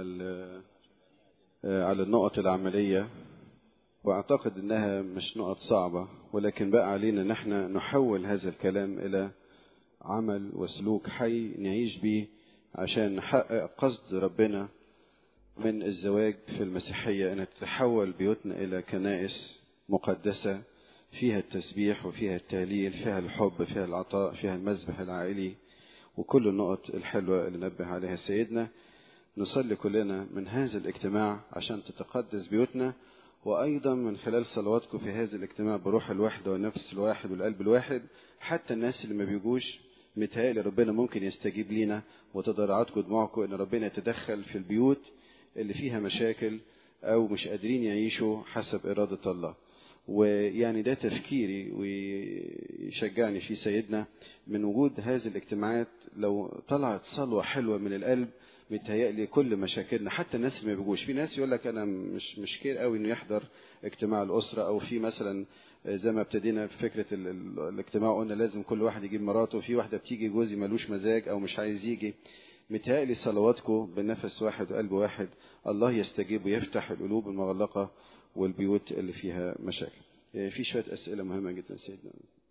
على النقط العملية وأعتقد أنها مش نقط صعبة ولكن بقى علينا أن احنا نحول هذا الكلام إلى عمل وسلوك حي نعيش بيه عشان نحقق قصد ربنا من الزواج في المسيحية أن تتحول بيوتنا إلى كنائس مقدسة فيها التسبيح وفيها التهليل فيها الحب فيها العطاء فيها المذبح العائلي وكل النقط الحلوة اللي نبه عليها سيدنا نصلي كلنا من هذا الاجتماع عشان تتقدس بيوتنا وأيضا من خلال صلواتكم في هذا الاجتماع بروح الوحدة والنفس الواحد والقلب الواحد حتى الناس اللي ما بيجوش متهيألي ربنا ممكن يستجيب لينا وتضرعاتكم ودموعكم ان ربنا يتدخل في البيوت اللي فيها مشاكل او مش قادرين يعيشوا حسب اراده الله ويعني ده تفكيري ويشجعني في سيدنا من وجود هذه الاجتماعات لو طلعت صلوه حلوه من القلب متهيألي كل مشاكلنا حتى الناس اللي ما بيجوش في ناس يقول لك انا مش مش كير قوي انه يحضر اجتماع الاسره او في مثلا زي ما ابتدينا في فكره ال ال الاجتماع قلنا لازم كل واحد يجيب مراته وفي واحده بتيجي جوزي ملوش مزاج او مش عايز يجي متهيألي صلواتكم بنفس واحد وقلب واحد الله يستجيب ويفتح القلوب المغلقه والبيوت اللي فيها مشاكل في شويه اسئله مهمه جدا سيدنا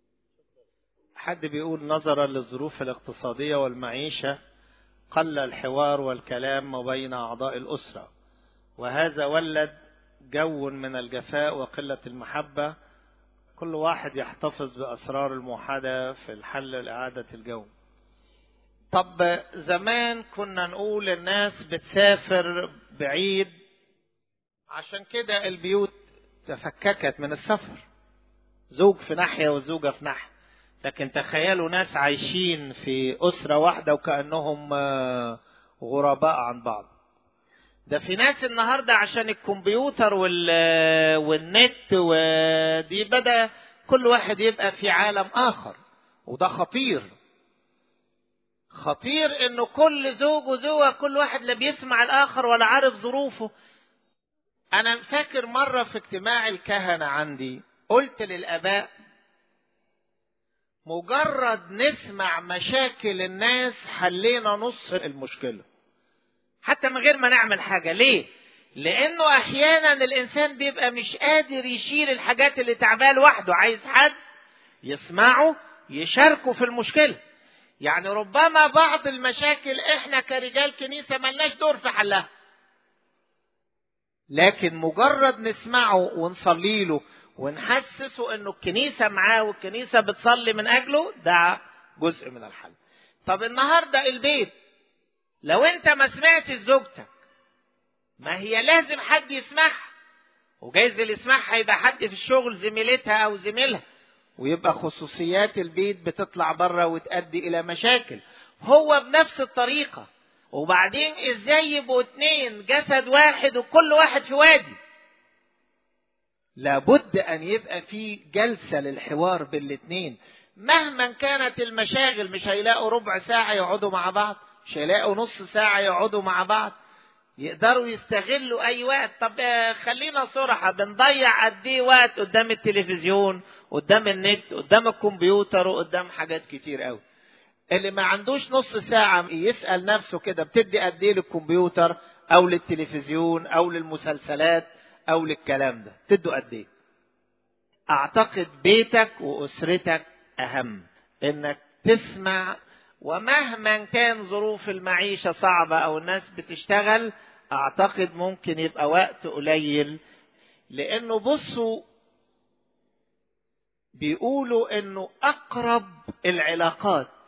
حد بيقول نظرا للظروف الاقتصاديه والمعيشه قل الحوار والكلام ما بين اعضاء الاسره وهذا ولد جو من الجفاء وقله المحبه كل واحد يحتفظ بأسرار الموحدة في الحل لإعادة الجو طب زمان كنا نقول الناس بتسافر بعيد عشان كده البيوت تفككت من السفر زوج في ناحية وزوجة في ناحية لكن تخيلوا ناس عايشين في أسرة واحدة وكأنهم غرباء عن بعض ده في ناس النهاردة عشان الكمبيوتر وال... والنت ودي بدأ كل واحد يبقى في عالم آخر وده خطير خطير انه كل زوج وزوجة كل واحد لا بيسمع الآخر ولا عارف ظروفه أنا فاكر مرة في اجتماع الكهنة عندي قلت للآباء مجرد نسمع مشاكل الناس حلينا نص المشكله حتى من غير ما نعمل حاجه ليه لانه احيانا الانسان بيبقى مش قادر يشيل الحاجات اللي تعباه لوحده عايز حد يسمعه يشاركه في المشكله يعني ربما بعض المشاكل احنا كرجال كنيسه ملناش دور في حلها لكن مجرد نسمعه ونصلي له ونحسسه انه الكنيسه معاه والكنيسه بتصلي من اجله ده جزء من الحل طب النهارده البيت لو انت ما سمعتش زوجتك ما هي لازم حد يسمعها وجايز اللي يسمعها يبقى حد في الشغل زميلتها او زميلها ويبقى خصوصيات البيت بتطلع بره وتؤدي الى مشاكل هو بنفس الطريقه وبعدين ازاي يبقوا اتنين جسد واحد وكل واحد في وادي لابد ان يبقى في جلسه للحوار بين الاتنين مهما كانت المشاغل مش هيلاقوا ربع ساعه يقعدوا مع بعض مش هيلاقوا نص ساعة يقعدوا مع بعض يقدروا يستغلوا أي وقت طب خلينا صراحة بنضيع قد إيه وقت قدام التلفزيون قدام النت قدام الكمبيوتر وقدام حاجات كتير قوي اللي ما عندوش نص ساعة يسأل نفسه كده بتدي قد إيه للكمبيوتر أو للتلفزيون أو للمسلسلات أو للكلام ده تدوا قد إيه أعتقد بيتك وأسرتك أهم إنك تسمع ومهما كان ظروف المعيشة صعبة أو الناس بتشتغل أعتقد ممكن يبقى وقت قليل لأنه بصوا بيقولوا إنه أقرب العلاقات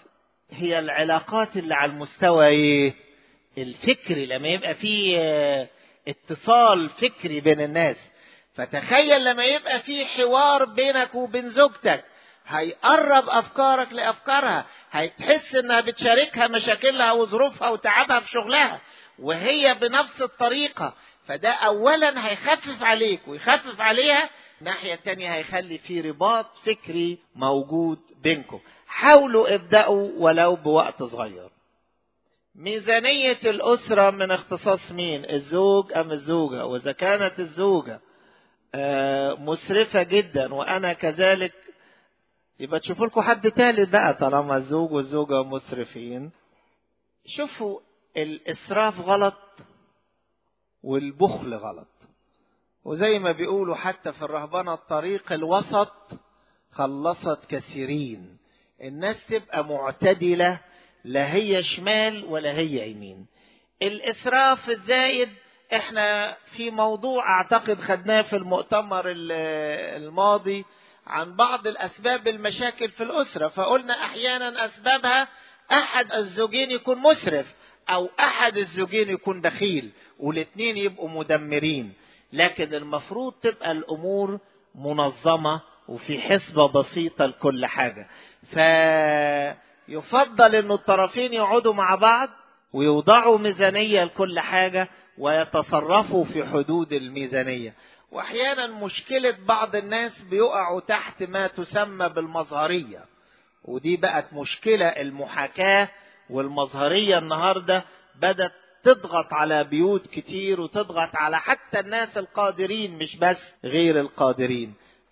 هي العلاقات اللي على المستوى ايه الفكري لما يبقى في اتصال فكري بين الناس فتخيل لما يبقى في حوار بينك وبين زوجتك هيقرب افكارك لافكارها هتحس انها بتشاركها مشاكلها وظروفها وتعبها في شغلها وهي بنفس الطريقه فده اولا هيخفف عليك ويخفف عليها الناحية التانية هيخلي في رباط فكري موجود بينكم حاولوا ابدأوا ولو بوقت صغير ميزانية الأسرة من اختصاص مين الزوج أم الزوجة وإذا كانت الزوجة مسرفة جدا وأنا كذلك يبقى تشوفوا لكم حد تالت بقى طالما الزوج والزوجة مسرفين شوفوا الإسراف غلط والبخل غلط وزي ما بيقولوا حتى في الرهبنة الطريق الوسط خلصت كثيرين الناس تبقى معتدلة لا هي شمال ولا هي يمين الإسراف الزايد احنا في موضوع اعتقد خدناه في المؤتمر الماضي عن بعض الاسباب المشاكل في الاسره فقلنا احيانا اسبابها احد الزوجين يكون مسرف او احد الزوجين يكون بخيل والاثنين يبقوا مدمرين لكن المفروض تبقى الامور منظمه وفي حسبه بسيطه لكل حاجه فيفضل ان الطرفين يقعدوا مع بعض ويوضعوا ميزانيه لكل حاجه ويتصرفوا في حدود الميزانيه واحيانا مشكله بعض الناس بيقعوا تحت ما تسمى بالمظهريه ودي بقت مشكله المحاكاه والمظهريه النهارده بدات تضغط على بيوت كتير وتضغط على حتى الناس القادرين مش بس غير القادرين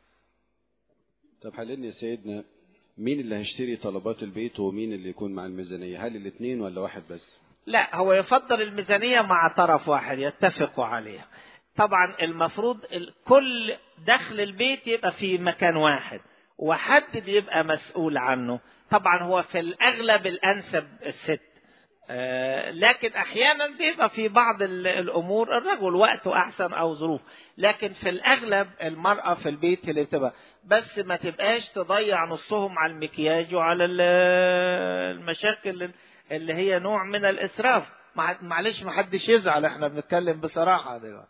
طب حللني يا سيدنا مين اللي هيشتري طلبات البيت ومين اللي يكون مع الميزانية هل الاثنين ولا واحد بس لا هو يفضل الميزانية مع طرف واحد يتفقوا عليها طبعا المفروض كل دخل البيت يبقى في مكان واحد وحد يبقى مسؤول عنه طبعا هو في الأغلب الأنسب الست لكن احيانا بيبقى في بعض الامور الرجل وقته احسن او ظروف لكن في الاغلب المراه في البيت اللي بتبقى بس ما تبقاش تضيع نصهم على المكياج وعلى المشاكل اللي هي نوع من الاسراف معلش ما حدش يزعل احنا بنتكلم بصراحه دلوقتي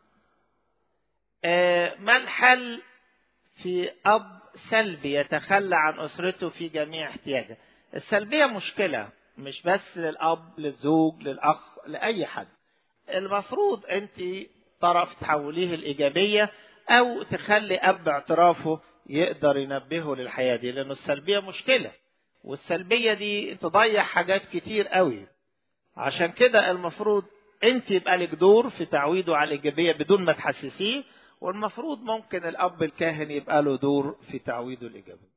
ما الحل في اب سلبي يتخلى عن اسرته في جميع احتياجه السلبيه مشكله مش بس للاب للزوج للاخ لاي حد المفروض انت طرف تحوليه الايجابيه او تخلي اب اعترافه يقدر ينبهه للحياه دي لانه السلبيه مشكله والسلبيه دي تضيع حاجات كتير قوي عشان كده المفروض انت يبقى لك دور في تعويده على الايجابيه بدون ما تحسسيه والمفروض ممكن الاب الكاهن يبقى له دور في تعويده الايجابيه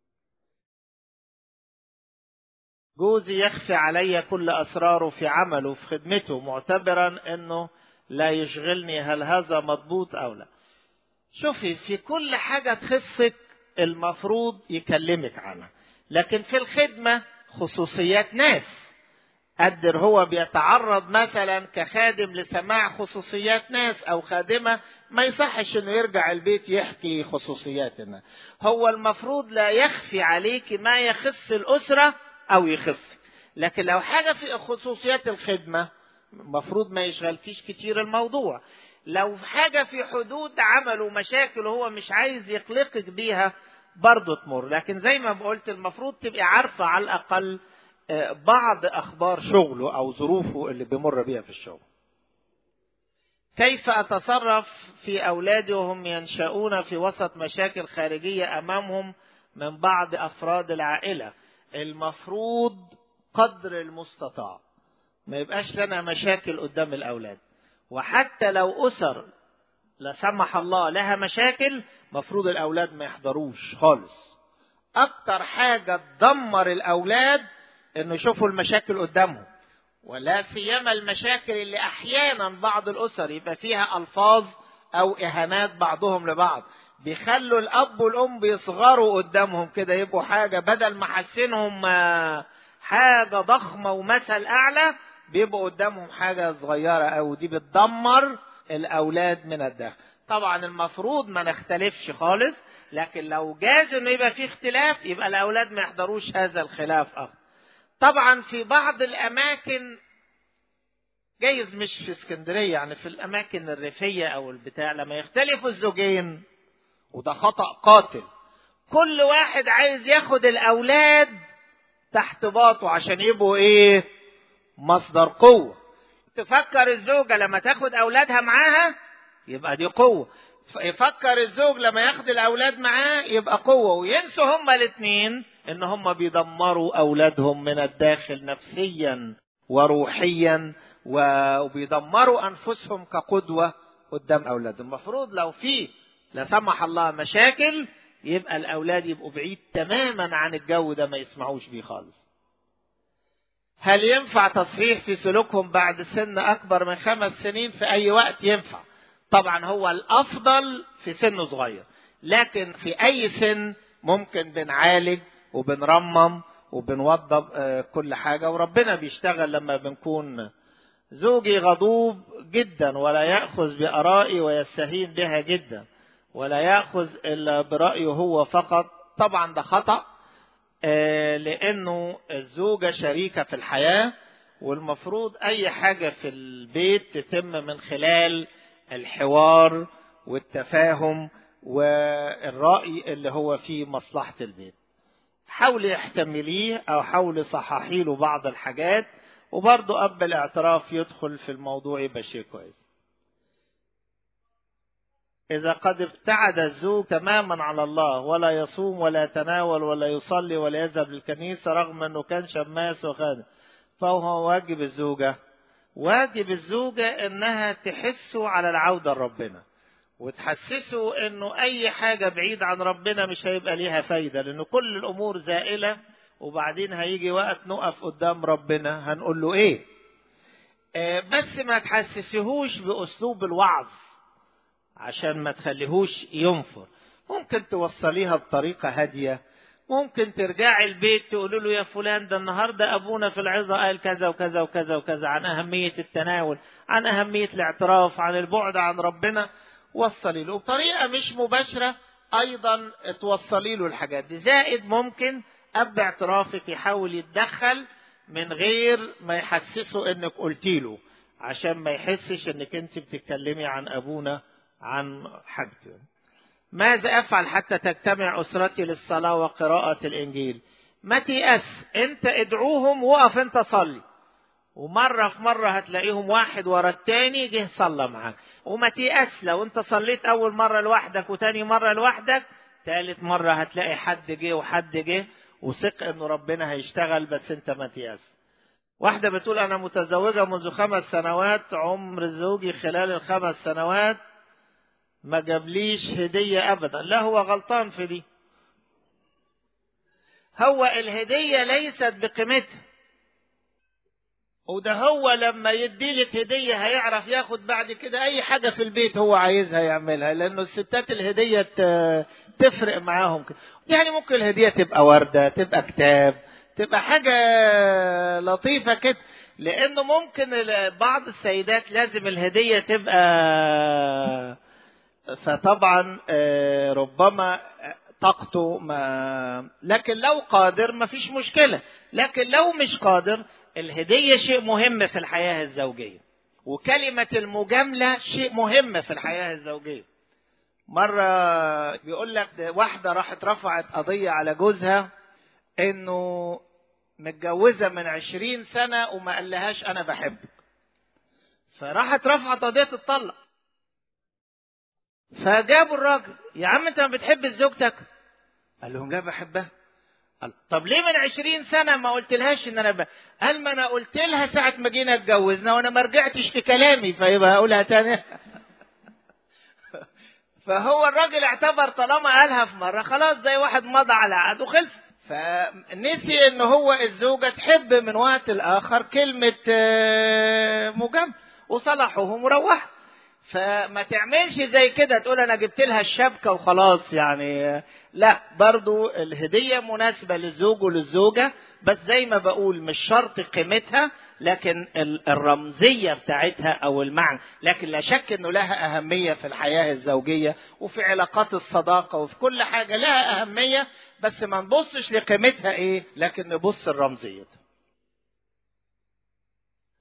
جوزي يخفي علي كل اسراره في عمله في خدمته معتبرا انه لا يشغلني هل هذا مضبوط او لا شوفي في كل حاجه تخصك المفروض يكلمك عنها لكن في الخدمه خصوصيات ناس قدر هو بيتعرض مثلا كخادم لسماع خصوصيات ناس او خادمه ما يصحش انه يرجع البيت يحكي خصوصياتنا هو المفروض لا يخفي عليك ما يخص الاسره او يخف لكن لو حاجه في خصوصيات الخدمه المفروض ما يشغلكيش كتير الموضوع لو حاجه في حدود عمله مشاكل وهو مش عايز يقلقك بيها برضه تمر لكن زي ما قلت المفروض تبقي عارفه على الاقل بعض اخبار شغله او ظروفه اللي بيمر بيها في الشغل كيف اتصرف في اولادي وهم ينشؤون في وسط مشاكل خارجيه امامهم من بعض افراد العائله المفروض قدر المستطاع ما يبقاش لنا مشاكل قدام الأولاد وحتى لو أسر لا سمح الله لها مشاكل مفروض الأولاد ما يحضروش خالص أكتر حاجة تدمر الأولاد إنه يشوفوا المشاكل قدامهم ولا سيما المشاكل اللي أحيانا بعض الأسر يبقى فيها ألفاظ أو إهانات بعضهم لبعض بيخلوا الاب والام بيصغروا قدامهم كده يبقوا حاجه بدل ما حاسينهم حاجه ضخمه ومثل اعلى بيبقوا قدامهم حاجه صغيره او دي بتدمر الاولاد من الداخل طبعا المفروض ما نختلفش خالص لكن لو جاز انه يبقى في اختلاف يبقى الاولاد ما يحضروش هذا الخلاف اكتر طبعا في بعض الاماكن جايز مش في اسكندريه يعني في الاماكن الريفيه او البتاع لما يختلفوا الزوجين وده خطا قاتل كل واحد عايز ياخد الاولاد تحت باطه عشان يبقوا ايه مصدر قوه تفكر الزوجه لما تاخد اولادها معاها يبقى دي قوه يفكر الزوج لما ياخد الاولاد معاه يبقى قوه وينسوا هما الاثنين ان هما بيدمروا اولادهم من الداخل نفسيا وروحيا وبيدمروا انفسهم كقدوه قدام اولادهم المفروض لو في لا سمح الله مشاكل يبقى الاولاد يبقوا بعيد تماما عن الجو ده ما يسمعوش بيه خالص هل ينفع تصحيح في سلوكهم بعد سن اكبر من خمس سنين في اي وقت ينفع طبعا هو الافضل في سن صغير لكن في اي سن ممكن بنعالج وبنرمم وبنوضب كل حاجة وربنا بيشتغل لما بنكون زوجي غضوب جدا ولا يأخذ بآرائي ويستهين بها جدا ولا يأخذ إلا برأيه هو فقط طبعا ده خطأ لأنه الزوجة شريكة في الحياة والمفروض أي حاجة في البيت تتم من خلال الحوار والتفاهم والرأي اللي هو في مصلحة البيت حاولي احتمليه او حاولي صححي له بعض الحاجات وبرضه اب الاعتراف يدخل في الموضوع يبقى شيء كويس إذا قد ابتعد الزوج تماما على الله ولا يصوم ولا يتناول ولا يصلي ولا يذهب للكنيسة رغم أنه كان شماس وخادم فهو واجب الزوجة واجب الزوجة إنها تحسه على العودة لربنا وتحسسه انه اي حاجة بعيد عن ربنا مش هيبقى ليها فايدة لان كل الامور زائلة وبعدين هيجي وقت نقف قدام ربنا هنقول له ايه آه بس ما تحسسهوش باسلوب الوعظ عشان ما تخليهوش ينفر ممكن توصليها بطريقة هادية ممكن ترجعي البيت تقول له يا فلان ده النهارده ابونا في العظه قال كذا وكذا وكذا وكذا عن اهميه التناول عن اهميه الاعتراف عن البعد عن ربنا وصلي له بطريقه مش مباشره ايضا توصلي له الحاجات دي زائد ممكن اب اعترافك يحاول يتدخل من غير ما يحسسه انك قلتي له عشان ما يحسش انك انت بتتكلمي عن ابونا عن حاجته ماذا افعل حتى تجتمع اسرتي للصلاه وقراءه الانجيل ما تيأس انت ادعوهم وقف انت صلي ومرة في مرة هتلاقيهم واحد ورا التاني جه صلى معاك وما تيأس لو انت صليت أول مرة لوحدك وتاني مرة لوحدك تالت مرة هتلاقي حد جه وحد جه وثق انه ربنا هيشتغل بس انت ما تيأس واحدة بتقول أنا متزوجة منذ خمس سنوات عمر زوجي خلال الخمس سنوات ما جابليش هدية أبدا لا هو غلطان في دي هو الهدية ليست بقيمتها وده هو لما يديلك هدية هيعرف ياخد بعد كده أي حاجة في البيت هو عايزها يعملها لأنه الستات الهدية تفرق معاهم كده يعني ممكن الهدية تبقى وردة تبقى كتاب تبقى حاجة لطيفة كده لأنه ممكن بعض السيدات لازم الهدية تبقى فطبعا ربما طاقته ما لكن لو قادر ما فيش مشكلة لكن لو مش قادر الهدية شيء مهم في الحياة الزوجية وكلمة المجاملة شيء مهم في الحياة الزوجية مرة بيقول لك واحدة راحت رفعت قضية على جوزها انه متجوزة من عشرين سنة وما قالهاش انا بحبك فراحت رفعت قضية تطلق فجابوا الراجل يا عم انت ما بتحب زوجتك قال لهم لا بحبها قال طب ليه من عشرين سنة ما قلت لهاش ان انا ب... قال ما انا قلت لها ساعة ما جينا اتجوزنا وانا ما رجعتش في كلامي فيبقى هقولها تاني فهو الراجل اعتبر طالما قالها في مرة خلاص زي واحد مضى على عقد وخلص فنسي ان هو الزوجة تحب من وقت الاخر كلمة مجاملة وصلحوهم وروحوا فما تعملش زي كده تقول انا جبت لها الشبكه وخلاص يعني لا برضو الهديه مناسبه للزوج وللزوجه بس زي ما بقول مش شرط قيمتها لكن الرمزيه بتاعتها او المعنى لكن لا شك انه لها اهميه في الحياه الزوجيه وفي علاقات الصداقه وفي كل حاجه لها اهميه بس ما نبصش لقيمتها ايه لكن نبص لرمزيتها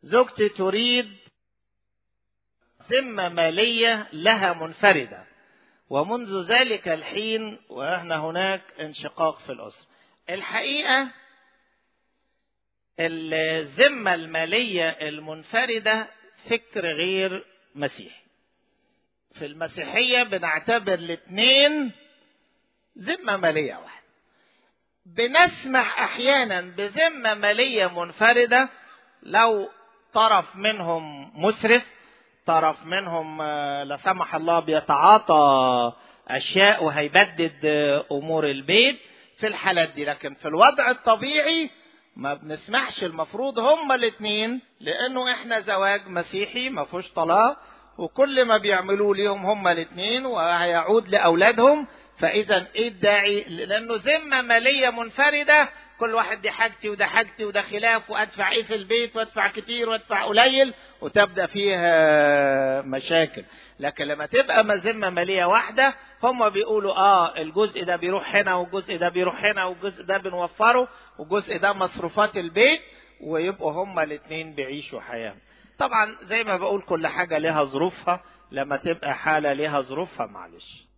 زوجتي تريد ذمة مالية لها منفردة ومنذ ذلك الحين وإحنا هناك انشقاق في الأسرة الحقيقة الذمة المالية المنفردة فكر غير مسيحي في المسيحية بنعتبر الاثنين ذمة مالية واحدة بنسمح أحيانا بذمة مالية منفردة لو طرف منهم مسرف طرف منهم لا سمح الله بيتعاطى أشياء وهيبدد أمور البيت في الحالات دي لكن في الوضع الطبيعي ما بنسمحش المفروض هما الاثنين لانه احنا زواج مسيحي ما فيهوش طلاق وكل ما بيعملوه ليهم هما الاثنين وهيعود لاولادهم فاذا ايه الداعي لانه ذمه ماليه منفرده كل واحد دي حاجتي وده حاجتي وده خلاف وادفع ايه في البيت وادفع كتير وادفع قليل وتبدا فيها مشاكل لكن لما تبقى ذمه ماليه واحده هم بيقولوا اه الجزء ده بيروح هنا والجزء ده بيروح هنا والجزء ده بنوفره والجزء ده مصروفات البيت ويبقوا هما الاثنين بيعيشوا حياه طبعا زي ما بقول كل حاجه لها ظروفها لما تبقى حاله لها ظروفها معلش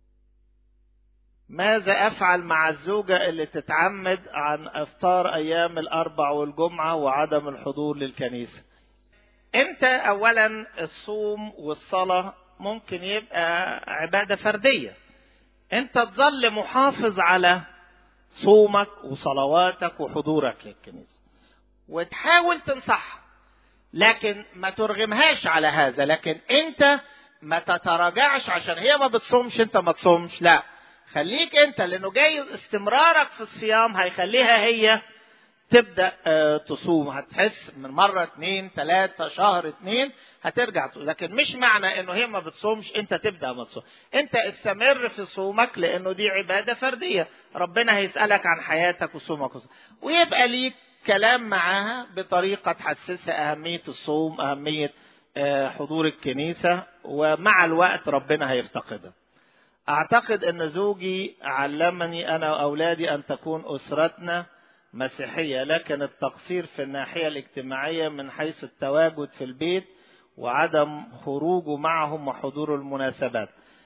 ماذا افعل مع الزوجه اللي تتعمد عن افطار ايام الاربع والجمعه وعدم الحضور للكنيسه انت اولا الصوم والصلاه ممكن يبقى عباده فرديه انت تظل محافظ على صومك وصلواتك وحضورك للكنيسه وتحاول تنصحها لكن ما ترغمهاش على هذا لكن انت ما تتراجعش عشان هي ما بتصومش انت ما تصومش لا خليك انت لانه جاي استمرارك في الصيام هيخليها هي تبدا تصوم هتحس من مره اتنين تلاته شهر اتنين هترجع تصوم لكن مش معنى انه هي ما بتصومش انت تبدا ما تصوم انت استمر في صومك لانه دي عباده فرديه ربنا هيسالك عن حياتك وصومك وصوم. ويبقى ليك كلام معاها بطريقه تحسسها اهميه الصوم اهميه حضور الكنيسه ومع الوقت ربنا هيفتقدها اعتقد ان زوجي علمني انا واولادي ان تكون اسرتنا مسيحيه لكن التقصير في الناحيه الاجتماعيه من حيث التواجد في البيت وعدم خروجه معهم وحضور المناسبات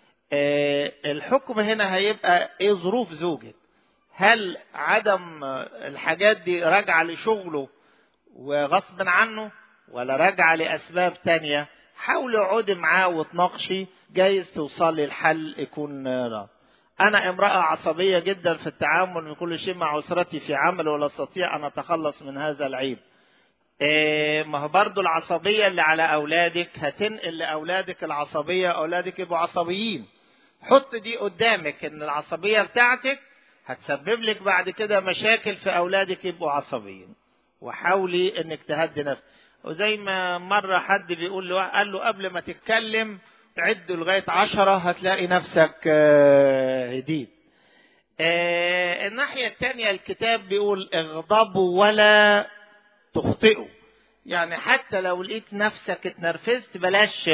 الحكم هنا هيبقى ايه ظروف زوجك هل عدم الحاجات دي راجعه لشغله وغصب عنه ولا راجعه لاسباب تانية حاولي اقعدي معاه وتناقشي جايز توصلي الحل يكون راضي أنا امرأة عصبية جدا في التعامل من كل شيء مع أسرتي في عمل ولا أستطيع أن أتخلص من هذا العيب. إيه ما هو برضو العصبية اللي على أولادك هتنقل لأولادك العصبية أولادك يبقوا عصبيين. حط دي قدامك إن العصبية بتاعتك هتسبب لك بعد كده مشاكل في أولادك يبقوا عصبيين. وحاولي إنك تهدي نفسك. وزي ما مرة حد بيقول له قال له قبل ما تتكلم عد لغاية عشرة هتلاقي نفسك هديت الناحية الثانية الكتاب بيقول اغضبوا ولا تخطئوا يعني حتى لو لقيت نفسك اتنرفزت بلاش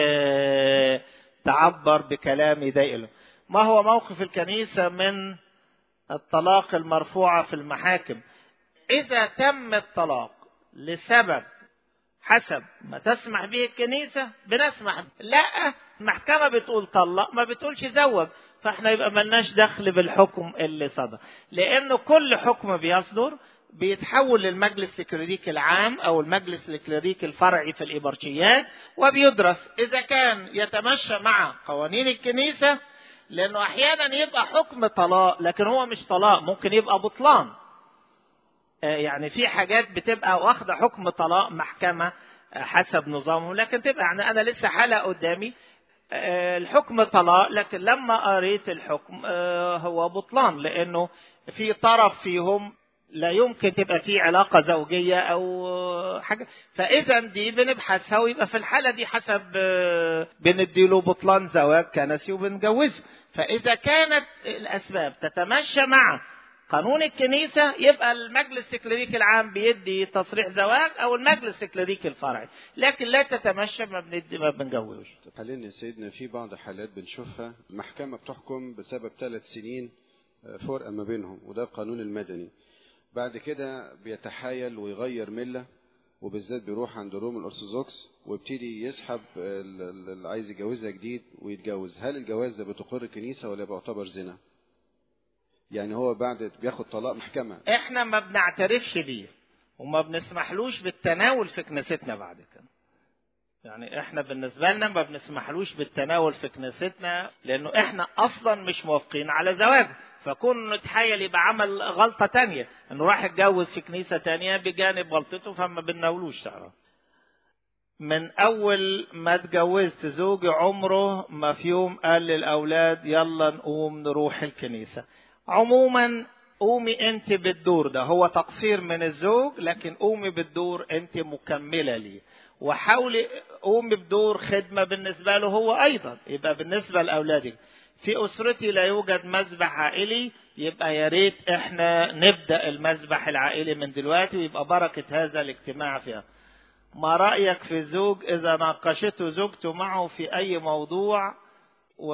تعبر بكلام يضايق ما هو موقف الكنيسة من الطلاق المرفوعة في المحاكم إذا تم الطلاق لسبب حسب ما تسمح به الكنيسة بنسمح لا المحكمة بتقول طلق ما بتقولش زوج فاحنا يبقى ملناش دخل بالحكم اللي صدر لانه كل حكم بيصدر بيتحول للمجلس الكليريكي العام او المجلس الكليريكي الفرعي في الابرشيات وبيدرس اذا كان يتمشى مع قوانين الكنيسه لانه احيانا يبقى حكم طلاق لكن هو مش طلاق ممكن يبقى بطلان يعني في حاجات بتبقى واخده حكم طلاق محكمه حسب نظامهم لكن تبقى يعني انا لسه حاله قدامي الحكم طلاق لكن لما قريت الحكم هو بطلان لانه في طرف فيهم لا يمكن تبقى في علاقه زوجيه او حاجه فاذا دي بنبحثها ويبقى في الحاله دي حسب بنديله بطلان زواج كنسي وبنجوزه فاذا كانت الاسباب تتمشى مع قانون الكنيسة يبقى المجلس الكليريكي العام بيدي تصريح زواج أو المجلس الكليريكي الفرعي لكن لا تتمشى ما بندي ما بنجوزش حاليا يا سيدنا في بعض الحالات بنشوفها المحكمة بتحكم بسبب ثلاث سنين فرقة ما بينهم وده القانون المدني بعد كده بيتحايل ويغير ملة وبالذات بيروح عند روم الأرثوذكس ويبتدي يسحب ال- ال- اللي عايز يجوزها جديد ويتجوز هل الجواز ده بتقر الكنيسة ولا بيعتبر زنا يعني هو بعد بياخد طلاق محكمة احنا ما بنعترفش بيه وما بنسمحلوش بالتناول في كنيستنا بعد كده يعني احنا بالنسبه لنا ما بنسمحلوش بالتناول في كنيستنا لانه احنا اصلا مش موافقين على زواجه فكون نتحايل يبقى عمل غلطه تانية انه راح يتجوز في كنيسه تانية بجانب غلطته فما بنناولوش تعرف من اول ما اتجوزت زوجي عمره ما في يوم قال للاولاد يلا نقوم نروح الكنيسه عموما قومي انت بالدور ده هو تقصير من الزوج لكن قومي بالدور انت مكمله ليه وحاولي قومي بدور خدمه بالنسبه له هو ايضا يبقى بالنسبه لاولادك في اسرتي لا يوجد مذبح عائلي يبقى يا ريت احنا نبدا المذبح العائلي من دلوقتي ويبقى بركه هذا الاجتماع فيها ما رايك في الزوج اذا ناقشته زوجته معه في اي موضوع و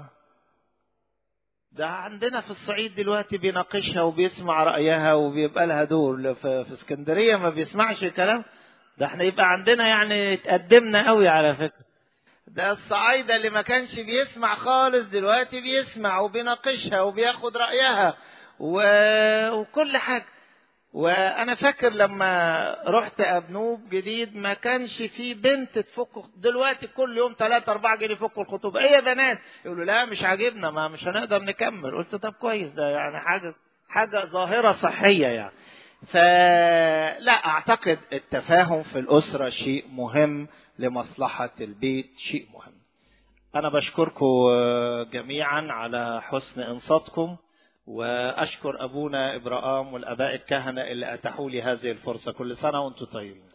ده عندنا في الصعيد دلوقتي بيناقشها وبيسمع رأيها وبيبقى لها دور في, في اسكندرية ما بيسمعش كلام ده احنا يبقى عندنا يعني اتقدمنا قوي على فكرة ده الصعايدة اللي ما كانش بيسمع خالص دلوقتي بيسمع وبيناقشها وبياخد رأيها و... وكل حاجة وانا فاكر لما رحت ابنوب جديد ما كانش في بنت تفك دلوقتي كل يوم ثلاثة أربعة جنيه يفكوا الخطوبة ايه يا بنات يقولوا لا مش عاجبنا ما مش هنقدر نكمل قلت طب كويس ده يعني حاجة حاجة ظاهرة صحية يعني فلا اعتقد التفاهم في الأسرة شيء مهم لمصلحة البيت شيء مهم أنا بشكركم جميعا على حسن إنصاتكم وأشكر أبونا إبراهام والآباء الكهنة اللي أتاحوا لي هذه الفرصة كل سنة وأنتم طيبين